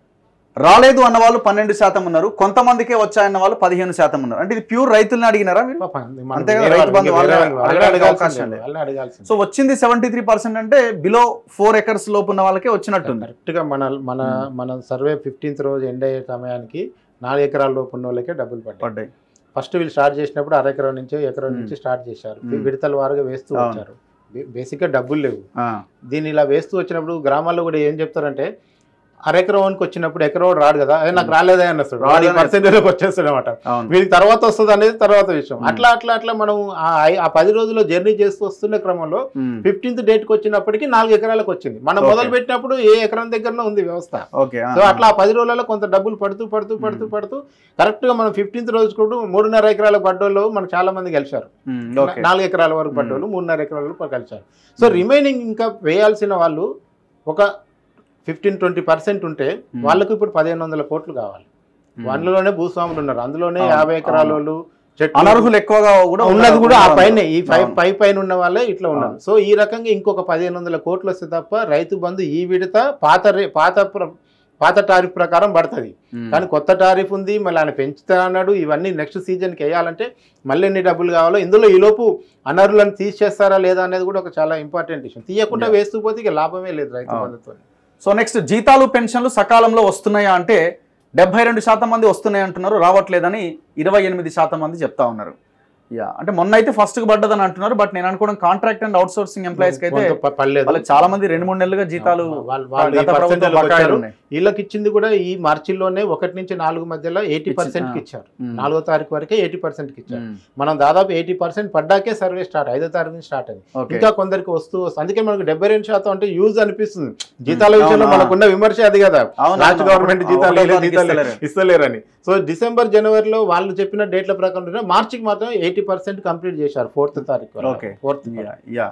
రాలేదు అన్న వాళ్ళు పన్నెండు శాతం ఉన్నారు కొంతమందికే వచ్చాయన్న వాళ్ళు పదిహేను శాతం ఉన్నారు అంటే ఇది ప్యూర్ రైతుల్ని అడిగినారా మీరు పాపం, మనం అంతే కదా, వేరే రైతు వాళ్ళని- బంధు వేరే వాళ్ళని వాళ్ళని అడగడానికి అడగాల్సిందే, అవకాశం లేదు. వాళ్ళని అడగాల్సిందే. సో వచ్చింది సెవెంటీ త్రీ పర్సెంట్ అంటే బిలో ఫోర్ ఎకర్స్ లోపు ఉన్న వాళ్ళకే వచ్చినట్టుంది కరెక్ట్ గా మన మన మన సర్వే ఫిఫ్టీన్త్ రోజు ఎండ్ అయ్యే సమయానికి నాలుగు ఎకరాల లోపు ఉన్న వాళ్ళకే డబ్బులు పడ్డాయి పడ్డాయి ఫస్ట్ వీళ్ళు స్టార్ట్ చేసినప్పుడు అర ఎకరం నుంచి ఎకరం నుంచి స్టార్ట్ చేశారు మ్మ్. విడతల వారుగా వేస్తూ అవును. వచ్చారు బేసిక్ గా డబ్బులు లేవు ఆ. దీన్ని ఇలా వేస్తూ వచ్చినప్పుడు గ్రామాల్లో కూడా ఏం చెప్తారంటే అర ఎకరానికి వచ్చినప్పుడు ఎకరం రాడు కదా అదే నాకు రాలేదే అన్నస్తాడు రాలేదని రాడు పర్సెంటేజ్ వచ్చేస్తాడు అనమాట అవును వీరికి తర్వాత వస్తుంది అనేది తర్వాత విషయం మ్మ్. అట్లా అట్లా అట్లా మనం ఆ ఐ- ఆ పది రోజుల్లో జర్నీ చేస్తూ వస్తున్న క్రమంలో ఉమ్. ఫిఫ్టీన్త్ డేట్ కి వచ్చినప్పటికీ నాలుగు ఎకరాలకు వచ్చింది మనం Okay. మొదలు పెట్టినప్పుడు ఏ ఎకరం దగ్గరలో ఉంది వ్యవస్థ ఓకే ఆ, సో ఆ. అట్లా ఆ పది రోజులలో కొంత డబ్బులు పడుతూ పడుతూ పడుతూ మ్మ్. పడుతూ కరెక్ట్ గా మనం ఫిఫ్టీన్త్ రోజు కూడా మూడున్నర ఎకరాల పడ్డోళ్ళు మనకు చాలా మంది కలిశారు ఉమ్, ఓకే నాలుగు ఎకరాల వరకు మ్మ్. పడ్డోళ్ళు మూడున్నర ఎకరాల వరకు కలిశారు సో మ్మ్. రిమైనింగ్ ఇంకా వేయాల్సిన వాళ్ళు ఒక ఫిఫ్టీన్ ట్వంటీ పర్సెంట్ ఉంటే మ్మ్. వాళ్ళకు ఇప్పుడు పదిహేను వందల కోట్లు కావాలి ఉమ్. అందులోనే భూస్వాములు ఉన్నారు అందులోనే అవును, యాభై ఎకరాల అవును. వాళ్ళు చెట్లు అనర్హులు ఎక్కువగా కూడా ఉన్నది కూడా ఆ ఉన్నారు. పైన ఈ పై అవును. పై పైన ఉన్న వాళ్ళే ఇట్లా ఉన్నారు అవును. సో ఈ రకంగా ఇంకొక పదిహేను వందల కోట్లు వస్తే తప్ప రైతు బంధు ఈ విడత పాత రే- పాత ప్ర- పాత టారిఫ్ ప్రకారం పడుతుంది ఉమ్. కానీ కొత్త టారిఫ్ ఉంది మళ్ళీ ఆయన పెంచుతా అన్నాడు ఇవన్నీ నెక్స్ట్ సీజన్కి వేయాలంటే మళ్ళీ ఎన్ని డబ్బులు కావాలో ఇందులో ఈలోపు అనర్హులను తీసేస్తారా లేదా అనేది కూడా ఒక చాలా ఇంపార్టెంట్ విషయం తీయకుండా Yeah. వేస్తూ పోతే ఇక లాభమే లేదు రైతు అవును. బంధుతో సో నెక్స్ట్ జీతాలు పెన్షన్లు సకాలంలో వస్తున్నాయా అంటే డెబ్బై రెండు శాతం మంది వస్తున్నాయి అంటున్నారు రావట్లేదని ఇరవై ఎనిమిది శాతం మంది చెప్తా ఉన్నారు యా అంటే మొన్న అయితే ఫస్ట్ పడ్డదని అంటున్నారు బట్ నేను అనుకోవడం contract and outsourcing employees కి అయితే కొంత ప- పర్లేదు వాళ్ళకి చాలా మంది రెండు మూడు నెలలుగా జీతాలు వాళ్ళు- వాళ్ళు ఈ గత ప్రభుత్వం percentage బకాయిలు వచ్చారు. ఉన్నాయి వీళ్ళకి ఇచ్చింది కూడా ఈ మార్చిలోనే ఒకటి నుంచి నాలుగు మధ్యలో ఎయిటీ ఇచ్చి- పర్సెంట్ కి ఇచ్చారు ఉమ్. నాలుగో తారీఖు వరకే ఎయిటీ పర్సెంట్ కి ఇచ్చారు ఉమ్. మనం దాదాపు ఎయిటీ పర్సెంట్ పడ్డాకే సర్వే స్టార్ట్ ఐదో తారీఖు నుంచి స్టార్ట్ అయింది ఓకే ఇంకా కొందరికి వస్తూ వస్తుంది అందుకే మనకు డెబ్బై రెండు శాతం అంటే యూజ్ అనిపిస్తుంది జీతాల అవును, విషయంలో అవును. మనకున్న విమర్శ అది కదా అవును, రాష్ట్ర అవును. గవర్నమెంట్ ఆ, జీతాలు ఒకటో లేదు, తారీఖు జీతాలు ఇస్తలేరు. ఇస్తలేరని సో డిసెంబర్ జనవరిలో వాళ్ళు చెప్పిన డేట్ల ప్రకారం మార్చికి మాత్రం ఎయిటీ పర్సెంట్ కంప్లీట్ చేశారు ఫోర్త్ తారీఖు Okay. Fourth ya ya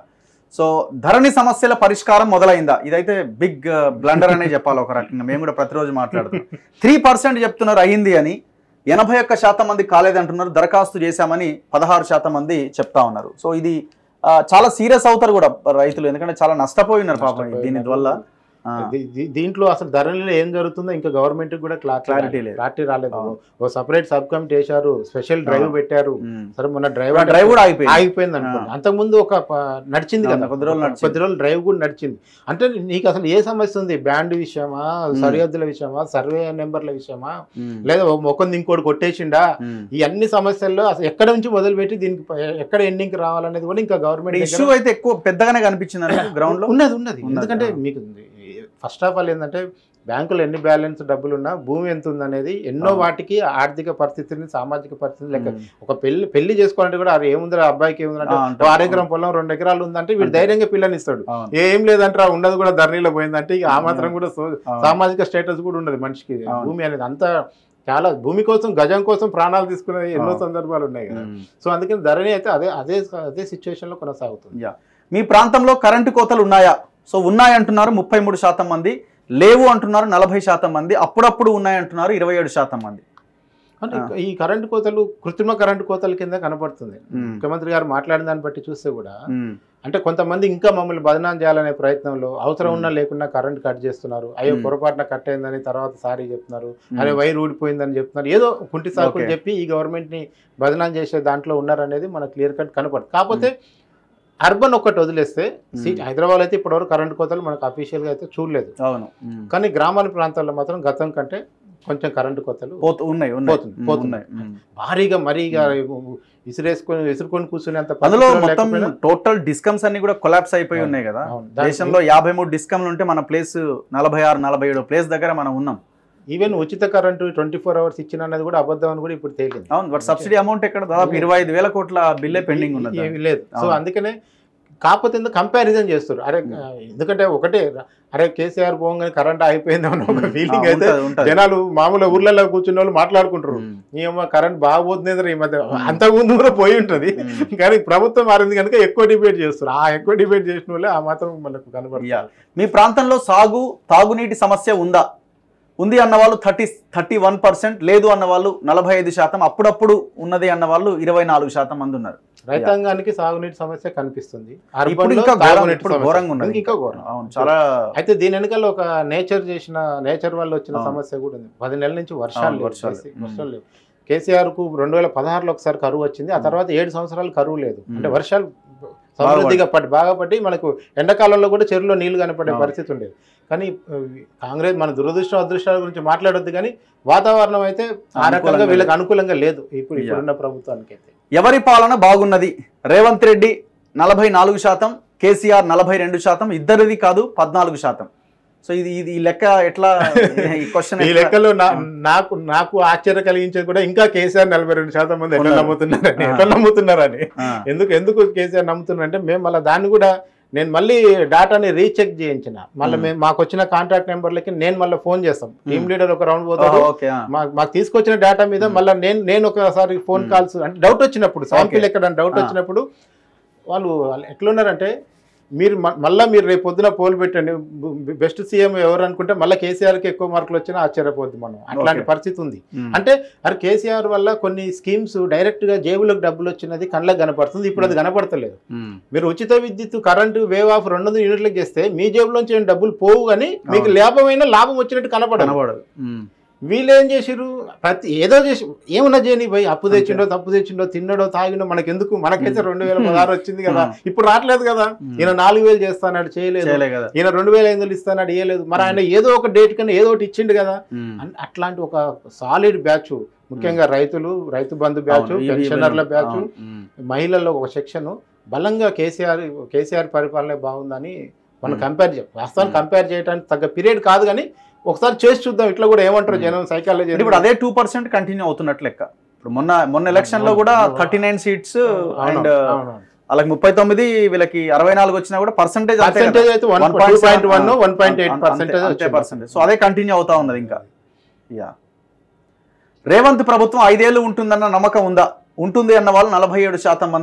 so Dharani సమస్యల పరిష్కారం మొదలైందా ఇదైతే బిగ్ బ్లండర్ అనే చెప్పాలి ఒక రకంగా మేము కూడా ప్రతిరోజు మాట్లాడుతున్నాం త్రీ పర్సెంట్ చెప్తున్నారు అయ్యింది అని ఎనభై ఒక్క శాతం మంది కాలేదంటున్నారు దరఖాస్తు చేశామని పదహారు శాతం మంది చెప్తా ఉన్నారు సో ఇది ఆ, చాలా సీరియస్ అవుతారు కూడా రైతులు ఎందుకంటే చాలా నష్టపోయి ఉన్నారు పాపం నష్టపోయినారు. దీని వల్ల ఆ, దీ- దీ- దీంట్లో అసలు ధరలో ఏం జరుగుతుందో ఇంకా గవర్నమెంట్ కూడా క్లారిటీ Clarity లేదు. క్లారిటీ రాలేదు అవును. ఓ సపరేట్ సబ్ కమిటీ వేశారు స్పెషల్ డ్రైవ్ అవును. పెట్టారు ఉమ్. సరే మొన్న డ్రైవర్ డ్రైవ్ కూడా ఆగిపోయింది ఆగిపోయింది అనుకోండి అంతకుముందు ఒక ప- నడిచింది అవును, కదా కొద్ది రోజులు నడిచింది. కొద్ది రోజులు డ్రైవ్ కూడా నడిచింది అంటే నీకు అసలు ఏ సమస్య ఉంది బ్యాండ్ విషయమా సరిహద్దుల విషయమా సర్వే నెంబర్ల విషయమా ఉమ్. లేదా మొక్కంది ఇంకోటి కొట్టేసిండా ఉమ్. ఈ అన్ని సమస్యల్లో అసలు ఎక్కడ నుంచి మొదలుపెట్టి దీనికి ప- ఎక్కడ ఎండింగ్ రావాలనేది కూడా ఇంకా గవర్నమెంట్ ఇష్యూ అయితే ఎక్కువ పెద్దగానే కనిపించింది గ్రౌండ్ లో ఉన్నది ఉన్నది ఉన్నది, ఎందుకంటే ఆ. మీకు ఫస్ట్ ఆఫ్ ఆల్ ఏంటంటే బ్యాంకులో ఎన్ని బ్యాలెన్స్ డబ్బులు ఉన్నా భూమి ఎంత ఉందనేది ఎన్నో ఆ. వాటికి ఆర్థిక పరిస్థితిని సామాజిక పరిస్థితిని లెక్క ఉమ్. ఒక పెళ్లి పెళ్లి చేసుకోవాలంటే కూడా అరే ఏముందిరా అబ్బాయికి ఏముందంటే ఆ, అంటారు. ఓ అర ఎకరం పొలం రెండు ఎకరాలు ఉందంటే వీడు అంటారు. ధైర్యంగా పిల్లని ఇస్తాడు అవును. ఏం లేదంటే ఆ ఉన్నది కూడా ధరణిలో పోయిందంటే ఇక ఆ మాత్రం కూడా సో- అవును. సామాజిక స్టేటస్ కూడా ఉండదు మనిషికి అవును. భూమి అనేది అంత చాలా భూమి కోసం గజం కోసం ప్రాణాలు తీసుకునే ఎన్నో అవును. సందర్భాలు ఉన్నాయి కదా ఉమ్. సో అందుకని ధరణి అయితే అదే అదే అదే సిచ్యువేషన్ లో కొనసాగుతుంది యా మీ ప్రాంతంలో కరెంటు కోతలు ఉన్నాయా సో ఉన్నాయంటున్నారు ముప్పై మూడు శాతం మంది లేవు అంటున్నారు నలభై శాతం మంది అప్పుడప్పుడు ఉన్నాయంటున్నారు ఇరవై ఏడు శాతం మంది అంటే ఆ. ఈ కరెంటు కోతలు కృత్రిమ కరెంటు కోతల కింద కనపడుతుంది మ్మ్. ముఖ్యమంత్రి గారు మాట్లాడిన దాన్ని బట్టి చూస్తే కూడా ఉమ్. అంటే కొంతమంది ఇంకా మమ్మల్ని బదనాం చేయాలనే ప్రయత్నంలో అవసరం ఉన్నా లేకుండా కరెంట్ కట్ చేస్తున్నారు అయ్యో మ్మ్. పొరపాటున కట్ అయిందని తర్వాత సారీ చెప్తున్నారు ఉమ్. అరే వైర్ ఊడిపోయిందని చెప్తున్నారు ఏదో కుంటి సాకులు Okay. చెప్పి ఈ గవర్నమెంట్ ని బదనాం చేసే దాంట్లో ఉన్నారనేది మనకు క్లియర్ కట్ కనపడుతుంది కాకపోతే అర్బన్ ఒక్కటి వదిలేస్తే సి- మ్మ్. హైదరాబాద్ అయితే ఇప్పటివరకు కరెంట్ కోతలు మనకు అఫీషియల్ గా అయితే చూడలేదు అవును ఉమ్. కానీ గ్రామాల ప్రాంతాల్లో మాత్రం గతం కంటే కొంచెం కరెంటు కోతలు పోతు ఉన్నాయి ఉన్నాయి పోతుంది, ఉమ్, పోతుంది. ఉన్నాయి ఉమ్. భారీగా మరీగా ఇసిరేసుకొని విసురుకొని కూర్చునేంత అందులో పరిస్థితుల్లో మొత్తం లేకపోయినా- టోటల్ డిస్కమ్స్ అన్ని కూడా కొలాప్స్ అయిపోయి అవును. ఉన్నాయి కదా అవును. దానికి దేశంలో యాభై మూడు డిస్కమ్లు ఉంటే మన ప్లేస్ నలభై ఆరు నలభై ఏడు ప్లేస్ దగ్గర మనం ఉన్నాం ఈవెన్ ఉచిత కరెంటు ట్వంటీ ఫోర్ అవర్స్ ఇచ్చిన అన్నది కూడా అబద్ధం అని కూడా ఇప్పుడు తేలింది అవును బట్ సబ్సిడీ అమౌంట్ ఎక్కడ దాదాపు ఇరవై ఐదు వేల కోట్ల బిల్లే పెండింగ్ ఉన్నది ఏమీ లేదు సో అవును. అందుకనే కాకపోతే ఎందుకు కంపారిజన్ చేస్తారు అరే ఎందుకంటే ఒకటే అరే కేసీఆర్ పోగానే కరెంట్ అయిపోయింది అన్న ఒక ఆ, ఫీలింగ్ అయితే ఉంటది, ఉంటది. జనాలు మామూలు ఊర్లలో కూర్చున్న వాళ్ళు మాట్లాడుకుంటారు ఉమ్. ఏమో కరెంట్ బాగా పోతుంది ఈ మధ్య అంతకుముందు కూడా పోయి ఉంటది కానీ ప్రభుత్వం మారింది కనుక ఎక్కువ డిబేట్ చేస్తారు ఆ ఎక్కువ డిబేట్ చేసిన వాళ్ళే ఆ మాత్రం మనకు యా. కనబడుతుంది మీ ప్రాంతంలో సాగు తాగునీటి సమస్య ఉందా ఉంది అన్న వాళ్ళు థర్టీ థర్టీ వన్ పర్సెంట్ లేదు అన్న వాళ్ళు నలభై ఐదు శాతం అప్పుడప్పుడు ఉన్నది అన్న వాళ్ళు ఇరవై నాలుగు శాతం మంది ఉన్నారు రైతాంగానికి సాగునీటి సమస్య కనిపిస్తుంది Urban ఇప్పుడు లో ఇంకా ఘోరం తాగునీటి ఇప్పుడు సమస్య. ఘోరంగా ఉన్నది ఇంకా ఘోరం అవును చాలా అయితే దీని వెనకాల ఒక నేచర్ చేసిన నేచర్ వల్ల వచ్చిన అవును. సమస్య కూడా ఉంది పది నెలల నుంచి వర్షాలు అవును, లేవు. వర్షాలు. కేసీ- ఉమ్. వర్షాలు లేవు కేసీఆర్ కు రెండు వేల పదహారులో ఒకసారి కరువు వచ్చింది ఆ ఉమ్. తర్వాత ఏడు సంవత్సరాలు కరువు లేదు ఉమ్. అంటే వర్షాలు సమృద్ధిగా పట్టి బాగా పట్టి మనకు ఎండాకాలంలో కూడా చెరువులో నీళ్లు కనపడే అవును. పరిస్థితి ఉండేది కానీ ఆ, కాంగ్రెస్ మన దురదృష్టం అదృష్టాల గురించి మాట్లాడొద్దు కానీ వాతావరణం అయితే ఆ రకంగా అనుకూలంగా వీళ్ళకి అనుకూలంగా లేదు ఇప్పుడు యా. ఇప్పుడున్న ప్రభుత్వానికి అయితే ఎవరి పాలన బాగున్నది రేవంత్ రెడ్డి నలభై నాలుగు శాతం కేసీఆర్ నలభై రెండు శాతం ఇద్దరిది కాదు పద్నాలుగు శాతం సో ఇది ఇది ఈ లెక్క ఎట్లా ఈ క్వశ్చన్ ఈ లెక్కలో నా- నాకు నాకు ఆశ్చర్య కలిగించేది కూడా ఇంకా కేసీఆర్ నలభై రెండు శాతం మంది ఎట్లా ఉన్నారు. నమ్ముతున్నారని ఆ. ఎట్లా నమ్ముతున్నారని ఎందుకు ఎందుకు కేసీఆర్ నమ్ముతున్నారంటే మేము మళ్ళీ దాన్ని కూడా నేను మళ్ళీ డాటాని రీచెక్ చేయించిన మళ్ళీ Hmm. మేము మాకు వచ్చిన కాంటాక్ట్ నెంబర్లకి నేను మళ్ళీ ఫోన్ చేస్తాం టీమ్ లీడర్ ఒక రౌండ్ పోతాడు ఓకే మా- మాకు తీసుకొచ్చిన డేటా మీద Hmm. మళ్ళీ నేను నేను ఒకసారి ఫోన్ Hmm. కాల్స్ అంటే డౌట్ వచ్చినప్పుడు శాంపిల్ Okay. ఎక్కడ డౌట్ Ah. వచ్చినప్పుడు వాళ్ళు వాళ్ళు ఎట్లున్నారంటే మీరు మ- మళ్ళా మీరు రేపు పొద్దున పోల్ పెట్టండి బెస్ట్ సీఎం ఎవరు అనుకుంటే మళ్ళీ కేసీఆర్కి ఎక్కువ మార్కులు వచ్చినా ఆశ్చర్యపోద్ది మనం అట్లాంటి Okay. పరిస్థితి ఉంది అంటే అరే కేసీఆర్ వల్ల కొన్ని స్కీమ్స్ డైరెక్ట్ గా జేబులకు డబ్బులు వచ్చినది కళ్ళకి కనపడుతుంది ఇప్పుడు అది కనపడతలేదు మీరు ఉచిత విద్యుత్ కరెంటు వేవ్ ఆఫ్ రెండు వందల యూనిట్లకు చేస్తే మీ జేబులోంచి ఏం డబ్బులు పోవు కానీ మీకు అవును. లాభమైన లాభం వచ్చినట్టు కనపడదు కనబడదు వీళ్ళు ఏం చేసిరు ప్రతి ఏదో చేసి ఏమన్నా చేయని పోయి అప్పు తెచ్చిండో తప్పు తెచ్చిండో తిన్నడో తాగినో మనకి ఎందుకు మనకైతే రెండు వేల పదహారు వచ్చింది కదా Hmm. ఇప్పుడు రావట్లేదు కదా ఈయన నాలుగు వేలు చేస్తానాడు చేయలేదు చేయలే కదా ఈయన రెండు వేల ఐదు వందలు ఇస్తానాడు ఇయ్యలేదు మరి ఆయన ఏదో ఒక డేట్ కన్నా ఏదో ఒకటి ఇచ్చిండు కదా ఉమ్. అన్- అట్లాంటి ఒక సాలిడ్ బ్యాచ్ ముఖ్యంగా రైతులు రైతు బంధు బ్యాచ్ అవును, ఇవి- పెన్షనర్ల ఇవి- బ్యాచ్ అవును, ఉమ్. మహిళల్లో ఒక సెక్షన్ బలంగా కేసీఆర్ కేసీఆర్ పరిపాలన బాగుందని మనం Hmm. కంపేర్ చేయాలి వాస్తవాన్ని Hmm. కంపేర్ చేయడానికి తగ్గ పీరియడ్ కాదు కానీ ఒకసారి చేసి చూద్దాం ఇట్లా కూడా ఏమంటారు Hmm. జనం సైకాలజీ అంటే ఇప్పుడు అదే టూ పర్సెంట్ కంటిన్యూ అవుతున్నట్లు లెక్క ఇప్పుడు మొన్న మొన్న ఎలక్షన్ లో కూడా అవును. థర్టీ నైన్ సీట్స్ అండ్ అవును వాళ్ళకి ముప్పై తొమ్మిది వీళ్ళకి అరవై నాలుగు వచ్చినా కూడా పర్సెంటేజ్ పర్సెంటేజ్ అయితే one point one one point eight percentage percentage so అదే కంటిన్యూ అవుతా ఉన్నది ఇంకా యా రేవంత్ ప్రభుత్వం ఐదేళ్లు ఉంటుందన్న నమ్మకం ఉందా ఉంటుంది అన్న వాళ్ళు నలభై ఏడు శాతం మంది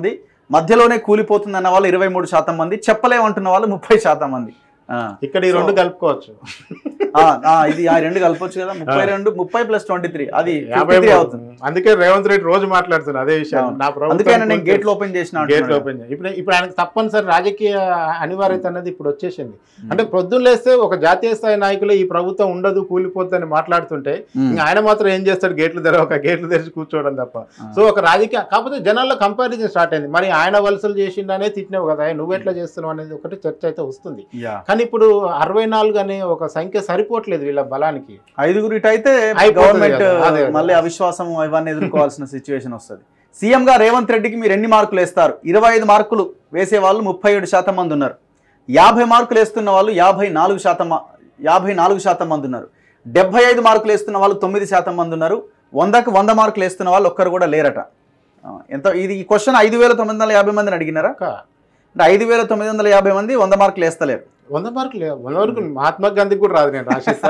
మధ్యలోనే కూలిపోతుంది అన్న వాళ్ళు ఇరవై మూడు శాతం మంది చెప్పలేమంటున్న వాళ్ళు ముప్పై శాతం మంది ఆ. ఇక్కడ ఈ రెండు కలుపుకోవచ్చు ఆ, ఆ, ఇది ఆ రెండు కలపొచ్చు కదా ముప్పై రెండు ముప్పై ప్లస్ ట్వంటీ త్రీ అది యాభై 53 మూడు. అవుతుంది అందుకే రేవంత్ రెడ్డి రోజు మాట్లాడుతున్నారు అదే విషయం అవును. నా అందుకే ఆయన నేను ప్రభుత్వం గేట్లు ఓపెన్ చేసిన గేట్లు అంటున్నాడు. ఓపెన్ చేయాలి. ఇప్పుడు ఇప్పుడు ఆయనకు తప్పనిసరి రాజకీయ అనివార్యత అన్నది ఇప్పుడు వచ్చేసింది అంటే పొద్దున్న లేస్తే ఒక జాతీయ స్థాయి నాయకులు ఈ ప్రభుత్వం ఉండదు కూలిపోతుందని మాట్లాడుతుంటే ఉమ్. ఇంకా ఆయన మాత్రం ఏం చేస్తాడు గేట్లు తెరవక గేట్లు తెరిచి కూర్చోవడం తప్ప ఆ. సో ఒక రాజకీయ కాకపోతే జనాల్లో కంపారిజన్ స్టార్ట్ అయింది మరి ఆయన వలసలు చేసిండనే తిట్టినావు కదా నువ్వు ఎట్లా చేస్తున్నావు అనేది ఒకటి చర్చ అయితే వస్తుంది యా. కానీ ఇప్పుడు అరవై నాలుగు అనే ఒక సంఖ్య సరిపోవట్లేదు వీళ్ళ బలానికి ఐదుగురు ఇటు అయితే అయిపోతుంది గవర్నమెంట్ కదా. అదే, అదే. మళ్ళీ అవిశ్వాసం ఇవన్నీ ఎదుర్కోవాల్సిన సిచ్యువేషన్ వస్తుంది సీఎం గా రేవంత్ రెడ్డికి మీరు ఎన్ని మార్కులు వేస్తారు ఇరవై ఐదు మార్కులు వేసే వాళ్ళు ముప్పై ఏడు శాతం మంది ఉన్నారు యాభై మార్కులు వేస్తున్న వాళ్ళు యాభై నాలుగు శాతం మా- యాభై నాలుగు శాతం మంది ఉన్నారు డెబ్బై ఐదు మార్కులు వేస్తున్న వాళ్ళు తొమ్మిది శాతం మంది ఉన్నారు వందకు వంద మార్కులు వేస్తున్న వాళ్ళు ఒక్కరు కూడా లేరట ఆ, ఎంత ఇది ఈ క్వశ్చన్ ఐదు వేల తొమ్మిది వందల యాభై మందిని అడిగినారా ఒక అంటే ఐదు వేల తొమ్మిది వందల యాభై మంది వంద మార్కులు వేస్తలేరు వంద మార్కులు లేవు. వంద వరకు మహాత్మా గాంధీ కూడా రాదు నేను రాసిస్తా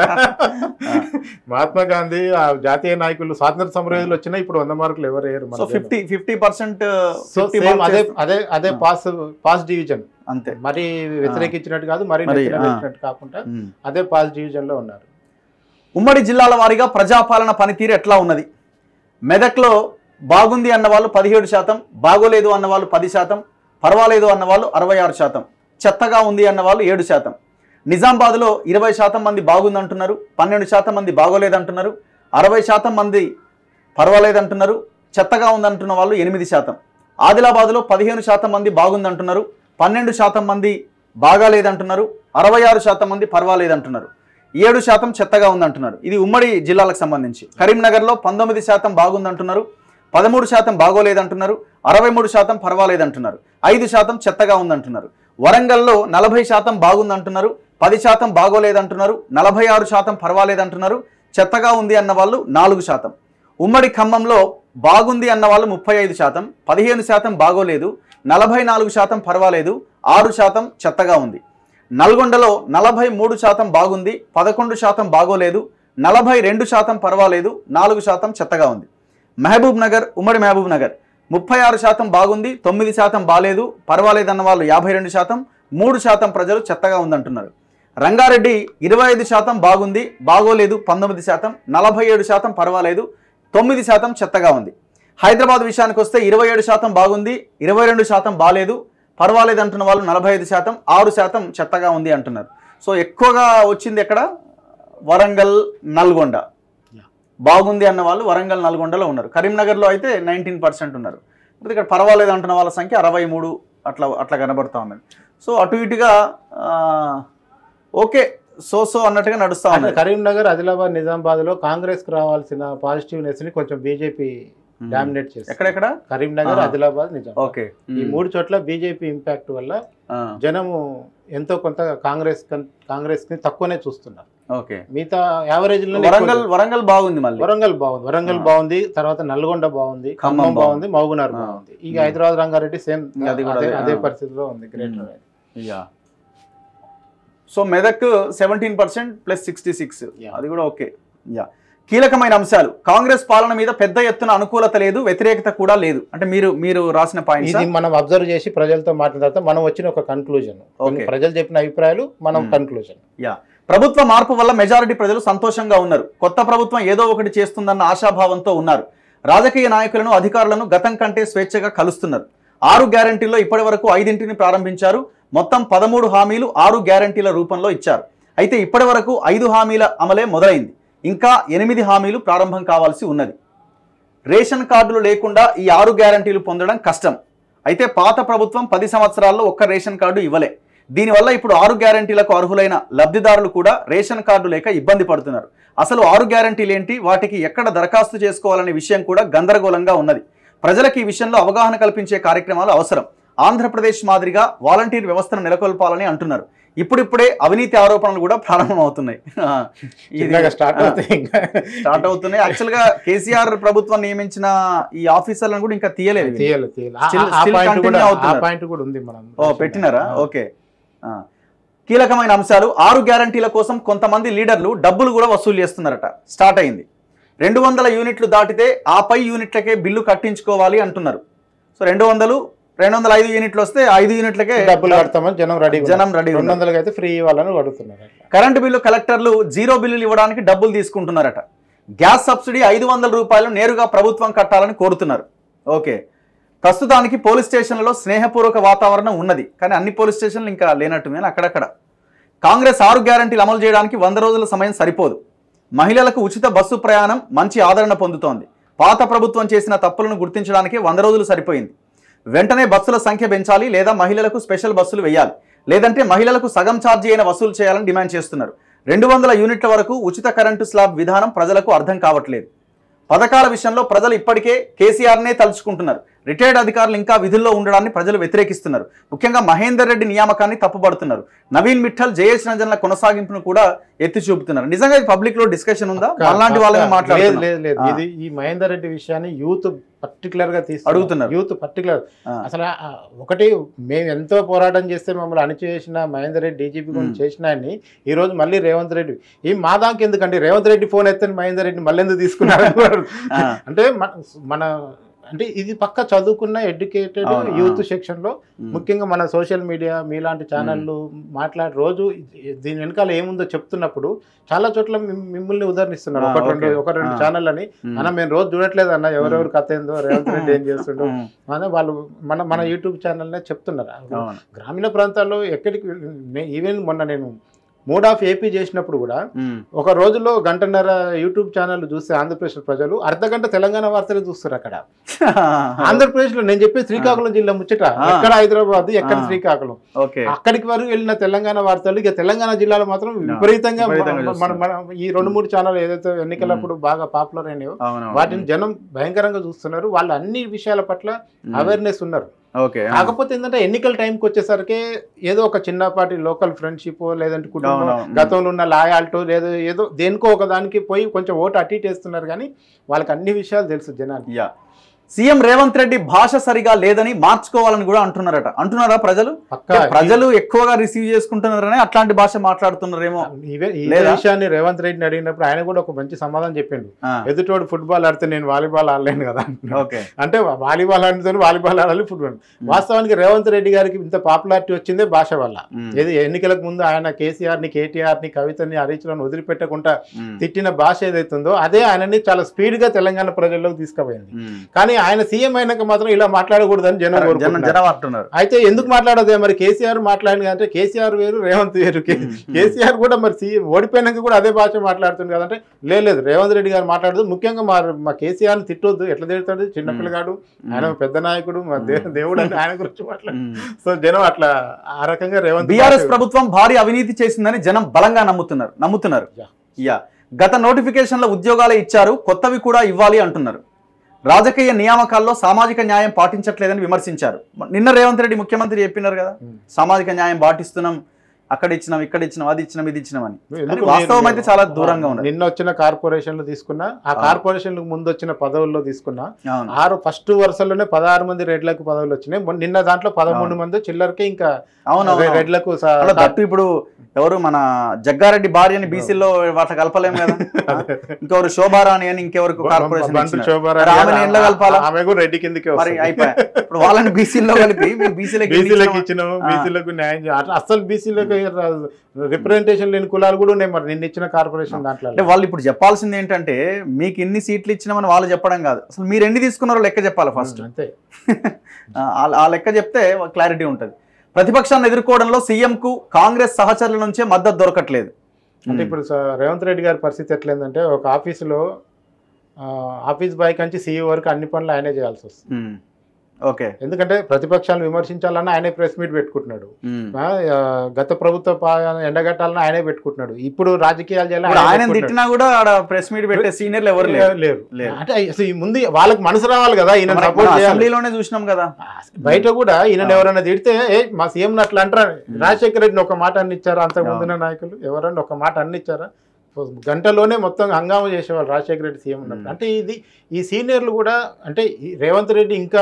మహాత్మా గాంధీ ఆ జాతీయ నాయకులు స్వాతంత్ర సమరయోధులు వచ్చినా ఇప్పుడు వంద మార్కులు ఎవరు వేయరు మన సో దేశంలో. Fifty fifty percent so same అదే అదే అదే పాస్ పాస్ డివిజన్ అంతే మరి వ్యతిరేకించినట్టు కాదు మరి మరి, నెత్తిన ఆ. పెట్టినట్టు కాకుండా ఉమ్. అదే పాస్ డివిజన్ లో ఉన్నారు ఉమ్మడి జిల్లాల వారీగా ప్రజాపాలన పనితీరు ఎట్లా ఉన్నది మెదక్లో బాగుంది అన్న వాళ్ళు పదిహేడు శాతం బాగోలేదు అన్న వాళ్ళు పది శాతం పర్వాలేదు అన్న వాళ్ళు అరవై ఆరు శాతం చెత్తగా ఉంది అన్న వాళ్ళు ఏడు శాతం నిజామాబాద్లో ఇరవై శాతం మంది బాగుంది అంటున్నారు పన్నెండు శాతం మంది బాగోలేదంటున్నారు అరవై శాతం మంది పర్వాలేదంటున్నారు చెత్తగా ఉందంటున్న వాళ్ళు ఎనిమిది శాతం ఆదిలాబాద్లో పదిహేను శాతం మంది బాగుందంటున్నారు పన్నెండు శాతం మంది బాగాలేదంటున్నారు అరవై ఆరు శాతం మంది పర్వాలేదంటున్నారు ఏడు శాతం చెత్తగా ఉందంటున్నారు ఇది ఉమ్మడి జిల్లాలకు సంబంధించి కరీంనగర్లో పంతొమ్మిది శాతం బాగుందంటున్నారు పదమూడు శాతం బాగోలేదంటున్నారు అరవై మూడు శాతం పర్వాలేదంటున్నారు ఐదు శాతం చెత్తగా ఉందంటున్నారు వరంగల్లో నలభై శాతం బాగుందంటున్నారు పది శాతం బాగోలేదంటున్నారు నలభై ఆరు శాతం పర్వాలేదంటున్నారు చెత్తగా ఉంది అన్న వాళ్ళు నాలుగు శాతం ఉమ్మడి ఖమ్మంలో బాగుంది అన్న వాళ్ళు ముప్పై ఐదు శాతం పదిహేను శాతం బాగోలేదు నలభై నాలుగు శాతం పర్వాలేదు ఆరు శాతం చెత్తగా ఉంది నల్గొండలో నలభై మూడు శాతం బాగుంది పదకొండు శాతం బాగోలేదు నలభై రెండు శాతం పర్వాలేదు నాలుగు శాతం చెత్తగా ఉంది మహబూబ్ నగర్ ఉమ్మడి మహబూబ్ నగర్ ముప్పై ఆరు శాతం బాగుంది తొమ్మిది శాతం బాలేదు పర్వాలేదన్న వాళ్ళు యాభై రెండు శాతం మూడు శాతం ప్రజలు చెత్తగా ఉందంటున్నారు రంగారెడ్డి ఇరవై ఐదు శాతం బాగుంది బాగోలేదు పంతొమ్మిది శాతం నలభై ఏడు శాతం పర్వాలేదు తొమ్మిది శాతం చెత్తగా ఉంది హైదరాబాద్ విషయానికి వస్తే ఇరవై ఏడు శాతం బాగుంది ఇరవై రెండు శాతం బాలేదు పర్వాలేదు అంటున్న వాళ్ళు నలభై ఐదు శాతం ఆరు శాతం చెత్తగా ఉంది అంటున్నారు సో ఎక్కువగా వచ్చింది ఎక్కడ వరంగల్ నల్గొండ Yeah. బాగుంది అన్న వాళ్ళు వరంగల్ నల్గొండలో ఉన్నారు కరీంనగర్లో అయితే నైన్టీన్ పర్సెంట్ ఉన్నారు ఇప్పుడు ఇక్కడ పర్వాలేదు అంటున్న వాళ్ళ సంఖ్య అరవై మూడు అట్లా అట్లా కనబడతా ఉన్నది సో అటు ఇటుగా ఆ, ఓకే సో సో అన్నట్టుగా నడుస్తా అంటే ఉన్నది కరీంనగర్ ఆదిలాబాద్ నిజామాబాద్ లో కాంగ్రెస్ కు రావాల్సిన పాజిటివ్నెస్ ని కొంచెం బీజేపీ డామినేట్ చేస్తుంది ఎక్కడెక్కడ కరీంనగర్ ఆ. ఆదిలాబాద్ నిజామాబాద్ ఓకే ఈ మూడు చోట్ల బీజేపీ ఇంపాక్ట్ వల్ల ఆ, జనము ఎంతో కొంత కాంగ్రెస్ కన్- కాంగ్రెస్ ని తక్కువనే చూస్తున్నారు ఓకే మిగతా యావరేజ్ వరంగల్ వరంగల్ బాగుంది మళ్ళీ వరంగల్ బాగుంది వరంగల్ ఆ. బాగుంది తర్వాత నల్గొండ బాగుంది ఖమ్మం ఖమ్మం బాగుంది మహబూబ్నగర్ ఆ. బాగుంది ఇక ఉమ్. హైదరాబాద్ రంగారెడ్డి సేమ్ అది కూడా అదే అదే, అదే ఆ. పరిస్థితిలో ఉంది greater ya so Medak seventeen percent plus sixty six Yeah. అది కూడా ఓకే యా కీలకమైన అంశాలు కాంగ్రెస్ పాలన మీద పెద్ద ఎత్తున అనుకూలత లేదు వ్యతిరేకత కూడా లేదు అంటే మీరు మీరు రాసిన పాయింట్స్ ఇది మనం అబ్జర్వ్ చేసి ప్రజలతో మాట్లాడిన తర్వాత మనం వచ్చిన ఒక కన్క్లూజన్ Okay. ప్రజలు చెప్పిన అభిప్రాయాలు మనం ఉమ్. కన్క్లూజన్ ప్రభుత్వ మార్పు వల్ల మెజారిటీ ప్రజలు సంతోషంగా ఉన్నారు కొత్త ప్రభుత్వం ఏదో ఒకటి చేస్తుందన్న ఆశాభావంతో ఉన్నారు రాజకీయ నాయకులను అధికారులను గతం కంటే స్వేచ్ఛగా కలుస్తున్నారు ఆరు గ్యారంటీల్లో ఇప్పటి వరకు ఐదింటిని ప్రారంభించారు మొత్తం పదమూడు హామీలు ఆరు గ్యారంటీల రూపంలో ఇచ్చారు అయితే ఇప్పటి వరకు ఐదు హామీల అమలే మొదలైంది ఇంకా ఎనిమిది హామీలు ప్రారంభం కావాల్సి ఉన్నది రేషన్ కార్డులు లేకుండా ఈ ఆరు గ్యారంటీలు పొందడం కష్టం అయితే పాత ప్రభుత్వం పది సంవత్సరాల్లో ఒక్క రేషన్ కార్డు ఇవ్వలే దీనివల్ల ఇప్పుడు ఆరు గ్యారంటీలకు అర్హులైన లబ్ధిదారులు కూడా రేషన్ కార్డు లేక ఇబ్బంది పడుతున్నారు అసలు ఆరు గ్యారంటీలు ఏంటి వాటికి ఎక్కడ దరఖాస్తు చేసుకోవాలనే విషయం కూడా గందరగోళంగా ఉన్నది ప్రజలకు ఈ విషయంలో అవగాహన కల్పించే కార్యక్రమాలు అవసరం ఆంధ్రప్రదేశ్ మాదిరిగా వాలంటీర్ వ్యవస్థను నెలకొల్పాలని అంటున్నారు ఇప్పుడిప్పుడే అవినీతి ఆరోపణలు కూడా ప్రారంభమవుతున్నాయి ఆ, ఇది చిన్నగా స్టార్ట్ ఆ, అవుతాయి ఇంకా స్టార్ట్ అవుతున్నాయి యాక్చువల్ గా కేసీఆర్ ప్రభుత్వం నియమించిన ఈ ఆఫీసర్లను కూడా ఇంకా తీయలేదు వీళ్ళు. తీయాలి తీయాలి ఆ- Still- ఆ still పాయింట్ continue కూడా ఆ అవుతున్నారు. పాయింట్ కూడా ఉంది మనం ఓ పెట్టినారా ఆ. ఓకే ఆ. కీలకమైన అంశాలు ఆరు గ్యారంటీల కోసం కొంతమంది లీడర్లు డబ్బులు కూడా వసూలు చేస్తున్నారట స్టార్ట్ అయింది రెండు వందల యూనిట్లు దాటితే ఆ పై యూనిట్లకే బిల్లు కట్టించుకోవాలి అంటున్నారు సో రెండు వందలు రెండు వందల ఐదు యూనిట్లు వస్తే ఐదు యూనిట్లకే డబ్బులు కడతామని జనం రెడీ జనం రెడీ రెండు వందలకి అయితే ఫ్రీ ఇవ్వాలని అడుగుతున్నారు అట్లా. కరెంటు బిల్లు కలెక్టర్లు జీరో బిల్లులు ఇవ్వడానికి డబ్బులు తీసుకుంటున్నారట గ్యాస్ సబ్సిడీ ఐదు వందల రూపాయలు నేరుగా ప్రభుత్వం కట్టాలని కోరుతున్నారు ఓకే ప్రస్తుతానికి పోలీస్ స్టేషన్లలో స్నేహపూర్వక వాతావరణం ఉన్నది కానీ అన్ని పోలీస్ స్టేషన్లు ఇంకా లేనట్టుంది అక్కడక్కడ కాంగ్రెస్ ఆరు గ్యారంటీలు అమలు చేయడానికి వంద రోజుల సమయం సరిపోదు మహిళలకు ఉచిత బస్సు ప్రయాణం మంచి ఆదరణ పొందుతోంది పాత ప్రభుత్వం చేసిన తప్పులను గుర్తించడానికి వంద రోజులు సరిపోయింది వెంటనే బస్సుల సంఖ్య పెంచాలి లేదా మహిళలకు స్పెషల్ బస్సులు వేయాలి లేదంటే మహిళలకు సగం ఛార్జీ అయిన వసూలు చేయాలని డిమాండ్ చేస్తున్నారు రెండు వందల యూనిట్ల వరకు ఉచిత కరెంటు స్లాబ్ విధానం ప్రజలకు అర్థం కావట్లేదు పథకాల విషయంలో ప్రజలు ఇప్పటికే కేసీఆర్నే తలుచుకుంటున్నారు రిటైర్డ్ అధికారులు ఇంకా విధుల్లో ఉండడాన్ని ప్రజలు వ్యతిరేకిస్తున్నారు ముఖ్యంగా మహేందర్ రెడ్డి నియామకాన్ని తప్పుపడుతున్నారు నవీన్ మిఠల్ జయేష్ రంజన్ల కొనసాగింపును కూడా ఎత్తి చూపుతున్నారు నిజంగా ఇది పబ్లిక్ లో డిస్కషన్ ఉందా అలాంటి వాళ్ళమే లేదు మాట్లాడుతున్నారు లేదు లేదు ఆ. ఇది ఈ మహేందర్ రెడ్డి విషయాన్ని యూత్ పర్టికులర్ గా తీసుకు అడుగుతున్నారు. యూత్ పర్టికులర్ ఆ. అసలు ఆ ఒకటి మేము ఎంతో పోరాటం చేస్తే మమ్మల్ని అణిచేసిన మహేందర్ రెడ్డి డీజీపీ గురించి మ్మ్. చేసిన ఆయన్ని ఈ రోజు మళ్ళీ రేవంత్ రెడ్డి ఈ మా దానికి ఎందుకంటే రేవంత్ రెడ్డి ఫోన్ ఎత్తని మహేందర్ రెడ్డి మళ్ళీ ఎందుకు తీసుకున్నారు ఆ. అంటే మన మన అంటే ఇది పక్క చదువుకున్న ఎడ్యుకేటెడ్ అవును, ఆ. యూత్ సెక్షన్ లో ఉమ్. ముఖ్యంగా మన సోషల్ మీడియా మీలాంటి ఛానళ్ళు మాట్లాడి రోజు ఇది- దీని వెనకాల ఏముందో చెప్తున్నప్పుడు చాలా చోట్ల మిమ్- మిమ్మల్ని ఉదాహరిస్తున్నారు ఆ, ఒక రెండు ఓకే. ఒక రెండు ఆ. ఛానల్ అని ఉమ్. అన్న మేము రోజు చూడట్లేదు అన్న ఎవరెవరు కథ ఏందో రేవంత్ రెడ్డి ఏం చేస్తుండో ఉమ్. అని వాళ్ళు మన మన యూట్యూబ్ ఛానల్నే చెప్తున్నారు అవును. గ్రామీణ ప్రాంతాల్లో ఎక్కడికి ఈవెన్ మొన్న నేను మూడ్ ఆఫ్ ఏపీ చేసినప్పుడు కూడా ఉమ్. ఒక రోజులో గంటన్నర యూట్యూబ్ ఛానల్ చూస్తే ఆంధ్రప్రదేశ్ ప్రజలు అర్ధ గంట తెలంగాణ వార్తలు చూస్తారు అక్కడ ఆంధ్రప్రదేశ్ లో నేను చెప్పే శ్రీకాకుళం జిల్లా ముచ్చట ఆ. ఎక్కడ హైదరాబాద్ ఎక్కడ ఆ. శ్రీకాకుళం ఓకే అక్కడికి వరకు వెళ్ళిన తెలంగాణ వార్తలు ఇక తెలంగాణ జిల్లాలో మాత్రం విపరీతంగా విపరీతంగా మన- మన మన ఈ రెండు మూడు ఛానల్ ఏదైతే ఎన్నికలప్పుడు బాగా పాపులర్ అయినాయో అవును వాటిని జనం భయంకరంగా చూస్తున్నారు వాళ్ళు అన్ని విషయాల పట్ల అవేర్నెస్ ఉన్నారు ఓకే కాకపోతే ఏంటంటే ఎన్నికల టైంకి వచ్చేసరికి ఏదో ఒక చిన్నపాటి లోకల్ ఫ్రెండ్షిప్ లేదంటే కుటుంబం అవునవును. గతంలో ఉన్న లాయాల్టో లేదో ఏదో దేనికో ఒక దానికి పోయి కొంచెం ఓటు అటు ఇటు వేస్తున్నారు కానీ వాళ్ళకి అన్ని విషయాలు తెలుసు జనానికి యా సీఎం రేవంత్ రెడ్డి భాష సరిగా లేదని మార్చుకోవాలని కూడా అంటున్నారట అంటున్నారా ప్రజలు పక్కా ప్రజలు ఎక్కువగా రిసీవ్ చేసుకుంటున్నారని అట్లాంటి భాష మాట్లాడుతున్నారేమో ఇవే ఈ లేదా? విషయాన్ని రేవంత్ రెడ్డిని అడిగినప్పుడు ఆయన కూడా ఒక మంచి సమాధానం చెప్పిండు ఆ, ఎదుటోడు ఫుట్బాల్ ఆడితే నేను వాలీబాల్ ఆడలేను కదా అంటున్నాడు. ఓకే అంటే వాలీబాల్ ఆడితే వాలీబాల్ ఆడాలి ఫుట్బాల్ వాస్తవానికి రేవంత్ రెడ్డి గారికి ఇంత పాపులారిటీ వచ్చిందే భాష వల్ల ఉమ్, ఏది ఎన్నికలకు ముందు ఆయన కేసీఆర్ ని కేటీఆర్ ని కవితని హరీశ్లను వదిలిపెట్టకుండా ఉమ్, తిట్టిన భాష ఏదైతుందో అదే ఆయనని చాలా స్పీడ్ గా తెలంగాణ ప్రజల్లోకి తీసుకుపోయింది ఉమ్. కానీ ఆయన సీఎం అయినాక మాత్రం ఇలా మాట్లాడకూడదని జనం జనం కోరుకుంటున్నారు జనం అంటున్నారు అయితే ఎందుకు మాట్లాడదే మరి కేసీఆర్ మాట్లాడింది అంటే కేసీఆర్ వేరు రేవంత్ వేరు కే- మ్మ్. కేసీఆర్ కూడా మరి సీఎం ఓడిపోయినాక కూడా అదే భాష మాట్లాడుతుంది కదంటే లేదు లేదు రేవంత్ రెడ్డి గారు మాట్లాడదు ముఖ్యంగా మా మా కేసీఆర్ ని తిట్టొద్దు ఎట్లా తిడతాడు చిన్నపిల్లగాడు ఆయన పెద్ద నాయకుడు మా దే- దేవుడు అని ఆయన గురించి మాట్లాడు ఉమ్. సో జనం అట్లా ఆ రకంగా రేవంత్ బీఆర్ఎస్ భాష- ప్రభుత్వం భారీ అవినీతి చేసిందని జనం బలంగా నమ్ముతున్నారు నమ్ముతున్నారు యా. యా గత నోటిఫికేషన్ల ఉద్యోగాలే ఇచ్చారు కొత్తవి కూడా ఇవ్వాలి అంటున్నారు రాజకీయ నియామకాల్లో సామాజిక న్యాయం పాటించట్లేదని విమర్శించారు నిన్న రేవంత్ రెడ్డి ముఖ్యమంత్రి చెప్పినారు కదా ఉమ్. సామాజిక న్యాయం పాటిస్తున్నాం అక్కడ ఇచ్చినాం ఇక్కడ ఇచ్చినాం అది ఇచ్చినాం ఇది ఇచ్చినాం అని ఎందుకు కానీ వాస్తవం మీరు- అయితే చాలా దూరంగా ఉన్నది. నిన్న వచ్చిన కార్పొరేషన్లు తీసుకున్నా ఆ అవును. కార్పొరేషన్లకు ముందు వచ్చిన పదవుల్లో తీసుకున్నా అవును ఆరు ఫస్ట్ వరుసలోనే పదహారు మంది రెడ్లకు పదవులు వచ్చినాయి మొన్న- నిన్న దాంట్లో పదమూడు అవును. మంది చిల్లరకే ఇంకా అవును రె- అవును. రెడ్లకు స- అలా దట్టు ఇప్పుడు ఎవరు మన జగ్గారెడ్డి భార్యని బీసీలో వాటి కలపలేం కదా ఇంకెవరు శోభారాణి అని ఇంకెవరికి కార్పొరేషన్ బంటు ఇచ్చినారు. శోభారాణి మరి ఆమెను ఎట్లా కలపాలా? ఆమె కూడా రెడ్డి కిందకే మరి వస్తుంది. అయిపోయా ఇప్పుడు వాళ్ళని బీసీలో కలిపి బీసీలకి బీసీలకు ఇచ్చినాము ఆ. బీసీలకు న్యాయం చేయ- అట్లా అసలు బీసీలకు రిప్రజెంటేషన్ లేని కులాలు కూడా ఉన్నాయి మరి నిన్న ఇచ్చిన కార్పొరేషన్ దాంట్లో అంటే వాళ్ళు ఇప్పుడు చెప్పాల్సింది ఏంటంటే మీకు ఇన్ని సీట్లు ఇచ్చినామని వాళ్ళు చెప్పడం కాదు అసలు మీరు ఎన్ని తీసుకున్నారో లెక్క చెప్పాలి ఫస్ట్ అంతే ఆ లెక్క చెప్తే క్లారిటీ ఉంటుంది ప్రతిపక్షాన్ని ఎదుర్కోవడంలో సీఎం కు కాంగ్రెస్ సహచరుల నుంచే మద్దతు దొరకట్లేదు అంటే ఇప్పుడు స- రేవంత్ రెడ్డి గారి పరిస్థితి ఎట్లయిందంటే ఒక ఆఫీసులో ఆ, ఆఫీస్ బాయ్ కంచి సీఈ వరకు అన్ని పనులు ఆయనే చేయాల్సి వస్తుంది ఉమ్. ఓకే ఎందుకంటే ప్రతిపక్షాలను విమర్శించాలన్నా ఆయనే ప్రెస్ మీట్ పెట్టుకుంటున్నాడు ఉమ్. ఆ, ఆ, గత ప్రభుత్వ పా- ఎండగట్టాలని ఆయనే పెట్టుకుంటున్నాడు ఇప్పుడు రాజకీయాలు చేయాలని ఇప్పుడు ఆయనే ఆయన పెట్టుకుంటున్నాడు. తిట్టినా కూడా ఆడ ప్రెస్ మీట్ పెట్టే సీనియర్లు ఎవరు లేరు లేరు లేరు. అంటే అసలు ఈ ముందు వాళ్ళకి మనసు రావాలి కదా ఈయన మన- సపోర్ట్ మన చేయాలి అసెంబ్లీలోనే చూసినాం కదా బయట కూడా ఈయన ఆ. ఎవరైనా తిడితే ఏ మా సీఎం అట్లా అంటారా రాజశేఖర రెడ్డిని ఒక మాట అన్నిచ్చారా అంతకు ముందున్న నాయకులు ఎవరన్నా ఒక మాట అన్నిచ్చారా గంటలోనే మొత్తం హంగామా చేసేవాళ్ళు రాజశేఖర రెడ్డి సీఎం ఉన్నప్పుడు మ్మ్. అంటే ఇది ఈ సీనియర్లు కూడా అంటే ఈ రేవంత్ రెడ్డి ఇంకా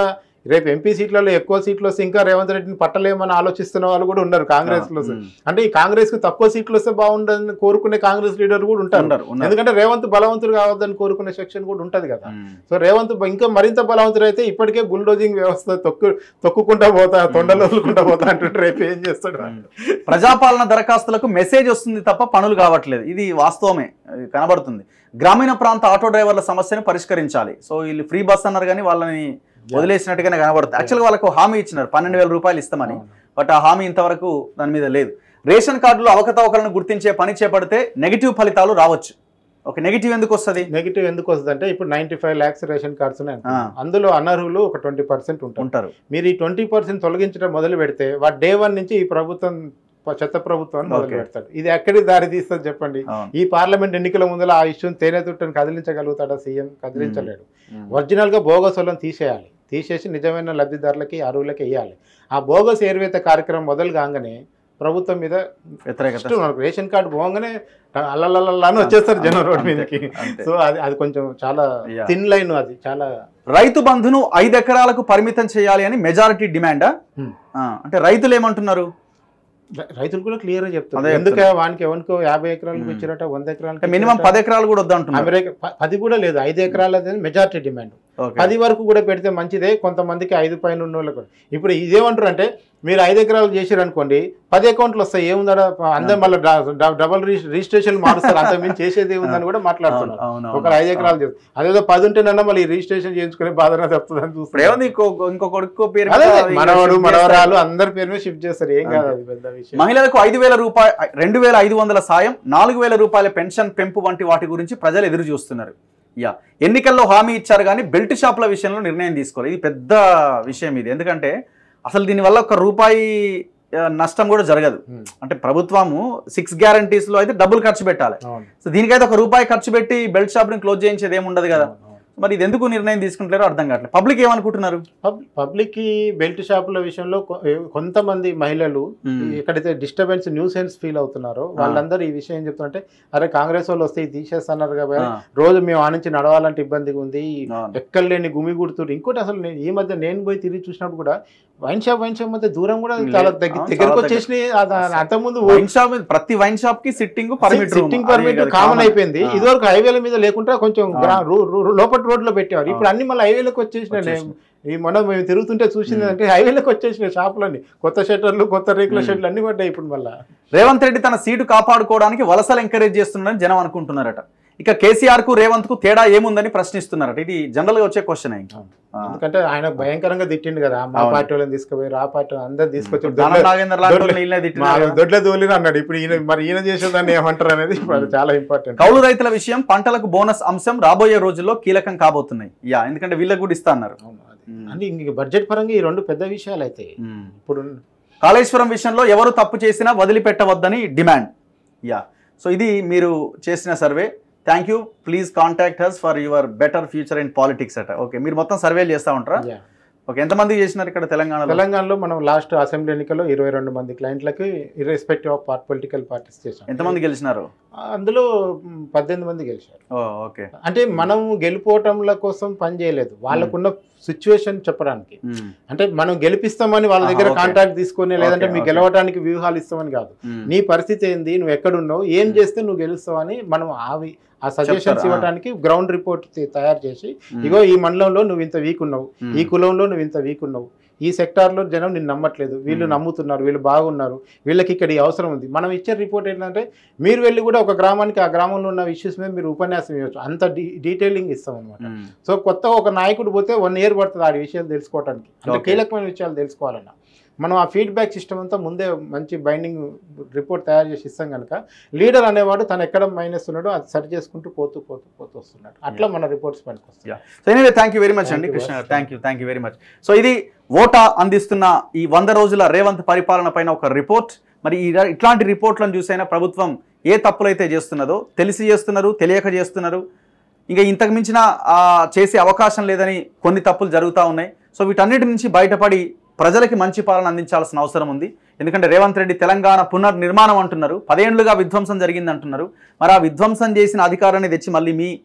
రేపు ఎంపీ సీట్లలో ఎక్కువ సీట్లు వస్తే ఇంకా రేవంత్ రెడ్డిని పట్టలేమని ఆలోచిస్తున్న వాళ్ళు కూడా ఉన్నారు కాంగ్రెస్ లో ఉమ్. అంటే ఈ కాంగ్రెస్ కు తక్కువ సీట్లు వస్తే బాగుండదని కోరుకునే కాంగ్రెస్ లీడర్ కూడా ఉంటారు ఉన్నారు, ఉన్నారు. ఎందుకంటే రేవంత్ బలవంతుడు కావద్దని కోరుకునే సెక్షన్ కూడా ఉంటది కదా ఉమ్. సో రేవంత్ బ- ఇంకా మరింత బలవంతుడు అయితే ఇప్పటికే బుల్డోజింగ్ వ్యవస్థ తొక్కు తొక్కుకుంటా పోతా తొండలు వదులుకుంటా పోతా అంటుంటే రేపు ఏం చేస్తాడు ప్రజాపాలన దరఖాస్తులకు మెసేజ్ వస్తుంది తప్ప పనులు కావట్లేదు ఇది వాస్తవమే ఇది కనబడుతుంది గ్రామీణ ప్రాంత ఆటో డ్రైవర్ల సమస్యను పరిష్కరించాలి సో వీళ్ళు ఫ్రీ బస్ అన్నారు కానీ వాళ్ళని వదిలేసినట్టుగానే కనబడుతుంది యాక్చువల్గా వాళ్ళకు హామీ ఇచ్చినారు పన్నెండు వేల రూపాయలు ఇస్తామని బట్ ఆ హామీ ఇంతవరకు దాని మీద లేదు రేషన్ కార్డులో అవకతవకలను గుర్తించే పని చేపడితే నెగిటివ్ ఫలితాలు రావచ్చు ఒక నెగిటివ్ ఎందుకు వస్తుంది నెగిటివ్ ఎందుకు వస్తుంది అంటే ఇప్పుడు ninety five lakhs ration cards ఉన్నాయి ఆ. అందులో అనర్హులు ఒక ట్వంటీ పర్సెంట్ ఉంటారు ఉంటారు మీరు ఈ ట్వంటీ పర్సెంట్ తొలగించడం మొదలు పెడితే వాడు డే వన్ నుంచి ఈ ప్రభుత్వం ప- చెత్త ప్రభుత్వాన్ని మొదలు Okay. పెడతాడు ఇది ఎక్కడికి దారి తీస్తుంది చెప్పండి అవును. ఈ పార్లమెంట్ ఎన్నికల ముందర ఆ ఇష్యూని తేనె తుట్టని కదిలించగలుగుతాడా సీఎం కదిలించలేడు ఒరిజినల్గా బోగస్ వాళ్ళని తీసేయాలి తీసేసి నిజమైన లబ్ధిదారులకి అరువులకి వేయాలి ఆ బోగస్ ఏర్వేత కార్యక్రమం మొదలు కాగానే ప్రభుత్వం మీద వ్యతిరేకత ఫస్ట్ మనకు రేషన్ కార్డు పోగానే అల్లల్లల్లా అని వచ్చేస్తారు జనం రోడ్ మీదకి అంతే. సో అది అది కొంచెం చాలా Yeah. థిన్ లైన్ అది చాలా రైతు బంధును ఐదు ఎకరాలకు పరిమితం చేయాలి అని మెజారిటీ డిమాండా Hmm. అంటే రైతులు ఏమంటున్నారు రై- రైతులు కూడా క్లియర్ గా అదే చెప్తారు చెప్తున్నా. ఎందుకే వానికి ఎవరికో యాభై ఎకరాలకు Hmm. ఇచ్చినట్ట వంద అంటే ఎకరాలకు మినిమం ఇచ్చిరట. పది ఎకరాలు కూడా వద్దంటున్నారు అమెరికా ప- పది కూడా లేదు ఐదు ఎకరాలది మెజారిటీ డిమాండ్ ఓకే. పది వరకు కూడా పెడితే మంచిదే కొంతమందికి ఐదు పైన ఉన్న వాళ్ళకు కూడా. ఇప్పుడు ఇదేమంటారు అంటే మీరు ఐదు ఎకరాలు చేసారు అనుకోండి పది అకౌంట్లు వస్తాయి ఏముందా అందరు మళ్ళీ డబల్ రిజిస్ట్రేషన్ మారుస్తారు అంత మించి చేసేది ఏముందని కూడా అవును, మాట్లాడుతున్నారు అవును, ఒక అవును. ఐదు ఎకరాలు చేస్తారు అదేదో పది ఉంటేనన్నా మళ్ళీ రిజిస్ట్రేషన్ చేయించుకునే బాధన తప్పుతుందని ఇప్పుడు చూస్తారు ఏముంది ఇంకో ఇంకో కొడుకు పేరు మీద అదే ఇంకా మనవడు shift మనవరాలు అందరి పేరు మీద షిఫ్ట్ చేస్తారు ఏం కాదు అది పెద్ద విషయం మహిళలకు ఐదు వేల రూపాయ రెండు వేల ఐదు వందల సాయం నాలుగు వేల రూపాయల పెన్షన్ పెంపు వంటి వాటి గురించి ప్రజలు ఎదురు చూస్తున్నారు యా ఎన్నికల్లో హామీ ఇచ్చారు కానీ బెల్ట్ షాప్ల విషయంలో నిర్ణయం తీసుకోవాలి ఇది పెద్ద విషయం ఇది ఎందుకంటే అసలు దీనివల్ల ఒక రూపాయి ఆ, నష్టం కూడా జరగదు Hmm. అంటే ప్రభుత్వము సిక్స్ గ్యారంటీస్లో అయితే డబ్బులు ఖర్చు పెట్టాలి అవును సో దీనికైతే ఒక రూపాయి ఖర్చు పెట్టి బెల్ట్ షాప్ని క్లోజ్ చేయించేది ఏమి ఉండదు కదా అవును, అవును. మరి ఇది ఎందుకు నిర్ణయం తీసుకుంటారో అర్థం కావట్లేదు పబ్లిక్ ఏమనుకుంటున్నారు పబ్- పబ్లిక్ కి బెల్ట్ షాపుల విషయంలో కొ- కొంతమంది మహిళలు మ్మ్. ఎక్కడైతే డిస్టర్బెన్స్ న్యూసెన్స్ ఫీల్ అవుతున్నారో వాళ్ళందరూ ఈ విషయం ఏం చెప్తుంటే అరే కాంగ్రెస్ వాళ్ళు వస్తే ఇది తీసేస్తున్నారు కాబట్టి ఆ, రోజు మేము ఆ నుంచి నడవాలంటే ఇబ్బందిగా ఉంది అవును. ఎక్కడ లేని గుమి గుడుతుడు ఇంకోటి అసలు నేను ఈ మధ్య నేను పోయి తిరిగి చూసినప్పుడు కూడా వైన్ షాప్ వైన్ షాప్ మధ్య దూరం కూడా లేదు. చాలా దగ్గర అవును, దగ్గరకు చాలా వచ్చేసి అంతకుముందు వైన్ షాప్ ప్రతి వైన్ షాప్ కి sitting permit sitting permit common అయిపోయింది ఆ. ఇదివరకు హైవేల మీద లేకుండా కొంచెం ఆ. గ్రా- రో- రో- లోపల రోడ్ లో పెట్టేవారు ఇప్పుడు అన్ని మళ్ళీ హైవేలకు వచ్చేసినాయి వచ్చేసినాయి. ఈ మొన్న మేము తిరుగుతుంటే చూసింది అంటే హైవేలకు వచ్చేసినాయి షాపులన్నీ కొత్త షట్టర్లు కొత్త రేకుల మ్మ్. షెడ్లు అన్ని పడ్డాయి ఇప్పుడు మళ్ళీ రేవంత్ రెడ్డి తన సీటు కాపాడుకోవడానికి వలసలు ఎంకరేజ్ చేస్తున్నారని జనం అనుకుంటున్నారట ఇక కేసీఆర్ కు రేవంత్ కు తేడా ఏముందని ప్రశ్నిస్తున్నారట ఇది జనరల్ గా వచ్చే క్వశ్చన్ ఎందుకంటే ఆయన భయంకరంగా తిట్టిండు కదా మా అవును. పార్టీ వాళ్ళని తీసుకుపోయి ఆ పార్టీ అందరు తీసుకొచ్చి దానం దొడ్ల- నాగేంద్ర లాంటి దొడ్ల- వాళ్ళని ఈయనే మా తిట్టినారు కదా. దొడ్ల దోలిని అన్నాడు ఇప్పుడు ఈయన మరి ఈయన చేసేదాన్ని ఏమంటారు అనేది ఇప్పుడు అది చాలా ఇంపార్టెంట్ కౌలు రైతుల విషయం పంటలకు బోనస్ అంశం రాబోయే రోజుల్లో కీలకం కాబోతున్నాయి యా ఎందుకంటే వీళ్ళకి కూడా ఇస్తా అన్నారు మ్మ్. అంటే ఇంక బడ్జెట్ పరంగా ఈ రెండు పెద్ద విషయాలు అయితే మ్మ్. ఇప్పుడు కాళేశ్వరం విషయంలో ఎవరు తప్పు చేసినా వదిలిపెట్టవద్దని డిమాండ్ యా సో ఇది మీరు చేసిన survey thank you please contact us for your better future in politics అట ఓకే మీరు మొత్తం సర్వేలు చేస్తూ ఉంటారా Yeah. ఓకే ఎంతమంది చేసినారు ఇక్కడ తెలంగాణలో తెలంగాణలో మనం లాస్ట్ అసెంబ్లీ ఎన్నికల్లో ఇరవై రెండు మంది క్లయింట్లకి irrespective of part political parties చేసాం ఎంతమంది గెలిచినారు అందులో మ్, పద్దెనిమిది మంది గెలిచారు ఓ ఓకే అంటే మనం గెలుపోవటంల కోసం పని చేయలేదు వాళ్ళకున్న సిచ్యువేషన్ చెప్పడానికి మ్మ్. అంటే మనం గెలిపిస్తామని వాళ్ళ దగ్గర ఆహా, okay. కాంటాక్ట్ తీసుకొని లేదంటే Okay, మీకు okay. గెలవడానికి వ్యూహాలు ఇస్తామని కాదు మ్మ్. నీ పరిస్థితి ఏంది నువ్వు ఎక్కడున్నావు ఏం చేస్తే నువ్వు గెలుస్తావు అని మనం ఆవి ఆ సజెషన్స్ చెప్తారు, ఆ. ఇవ్వడానికి గ్రౌండ్ రిపోర్ట్ తయారు చేసి మ్మ్. ఇగో ఈ మండలంలో నువ్వు ఇంత వీక్ ఉన్నావు మ్మ్. ఈ కులంలో నువ్వు ఇంత వీక్ ఉన్నావు ఈ సెక్టార్లో జనం నిన్ను నమ్మట్లేదు వీళ్ళు మ్మ్. నమ్ముతున్నారు వీళ్ళు బాగున్నారు వీళ్ళకి ఇక్కడ ఈ అవసరం ఉంది మనం ఇచ్చే రిపోర్ట్ ఏంటంటే మీరు వెళ్ళి కూడా ఒక గ్రామానికి ఆ గ్రామంలో ఉన్న ఇష్యూస్ మీద మీరు ఉపన్యాసం ఇవ్వచ్చు అంత డీ డీటెయిలింగ్ ఇస్తాం అనమాట మ్మ్. సో కొత్త ఒక నాయకుడు పోతే వన్ ఇయర్ పడుతుంది ఆ విషయాలు తెలుసుకోవడానికి అంటే Okay. కీలకమైన విషయాలు తెలుసుకోవాలన్నా మనం ఆ ఫీడ్బ్యాక్ సిస్టమ్ అంతా ముందే మంచి బైండింగ్ రిపోర్ట్ తయారు చేసి ఇస్తాం కనుక లీడర్ అనేవాడు తను ఎక్కడ మైనస్ ఉన్నాడో అది సరి చేసుకుంటూ పోతూ పోతూ పోతూ వస్తున్నాడు అట్లా మన రిపోర్ట్స్ పనికి వస్తాయి so anyway thank you very much Thank అండి you, Krishna boss. Thank you thank you very much so ఇది ఓటా అందిస్తున్న ఈ వంద రోజుల రేవంత్ పరిపాలన పైన ఒక రిపోర్ట్ మరి ఈ ఇట్లాంటి రిపోర్ట్లను చూసైనా ప్రభుత్వం ఏ తప్పులైతే చేస్తున్నదో తెలిసి చేస్తున్నారు తెలియక చేస్తున్నారు ఇంకా ఇంతకు మించిన ఆ, చేసే అవకాశం లేదని కొన్ని తప్పులు జరుగుతూ ఉన్నాయి సో వీటన్నిటి నుంచి బయటపడి ప్రజలకి మంచి పాలన అందించాల్సిన అవసరం ఉంది ఎందుకంటే రేవంత్ రెడ్డి తెలంగాణ పునర్నిర్మాణం అంటున్నారు పదేండ్లుగా విధ్వంసం జరిగింది అంటున్నారు మరి ఆ విధ్వంసం చేసిన అధికారాన్ని తెచ్చి మళ్ళీ మీ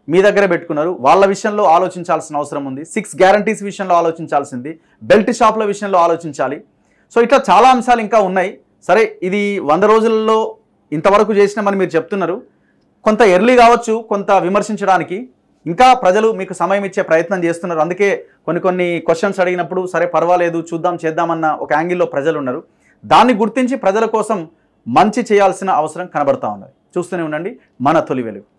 మీ దగ్గరే పెట్టుకున్నారు వాళ్ళ విషయంలో ఆలోచించాల్సిన అవసరం ఉంది సిక్స్ గ్యారంటీస్ విషయంలో ఆలోచించాల్సింది బెల్ట్ షాప్ల విషయంలో ఆలోచించాలి సో ఇట్లా చాలా అంశాలు ఇంకా ఉన్నాయి సరే ఇది వంద రోజులలో ఇంతవరకు చేసినామని మీరు చెప్తున్నారు కొంత ఎర్లీ కావచ్చు కొంత విమర్శించడానికి ఇంకా ప్రజలు మీకు సమయం ఇచ్చే ప్రయత్నం చేస్తున్నారు అందుకే కొన్ని కొన్ని క్వశ్చన్స్ అడిగినప్పుడు సరే పర్వాలేదు చూద్దాం చేద్దామన్న ఒక యాంగిల్లో ప్రజలు ఉన్నారు దాన్ని గుర్తించి ప్రజల కోసం మంచి చేయాల్సిన అవసరం కనబడతా ఉన్నది చూస్తూనే ఉండండి మన తొలి వెలుగు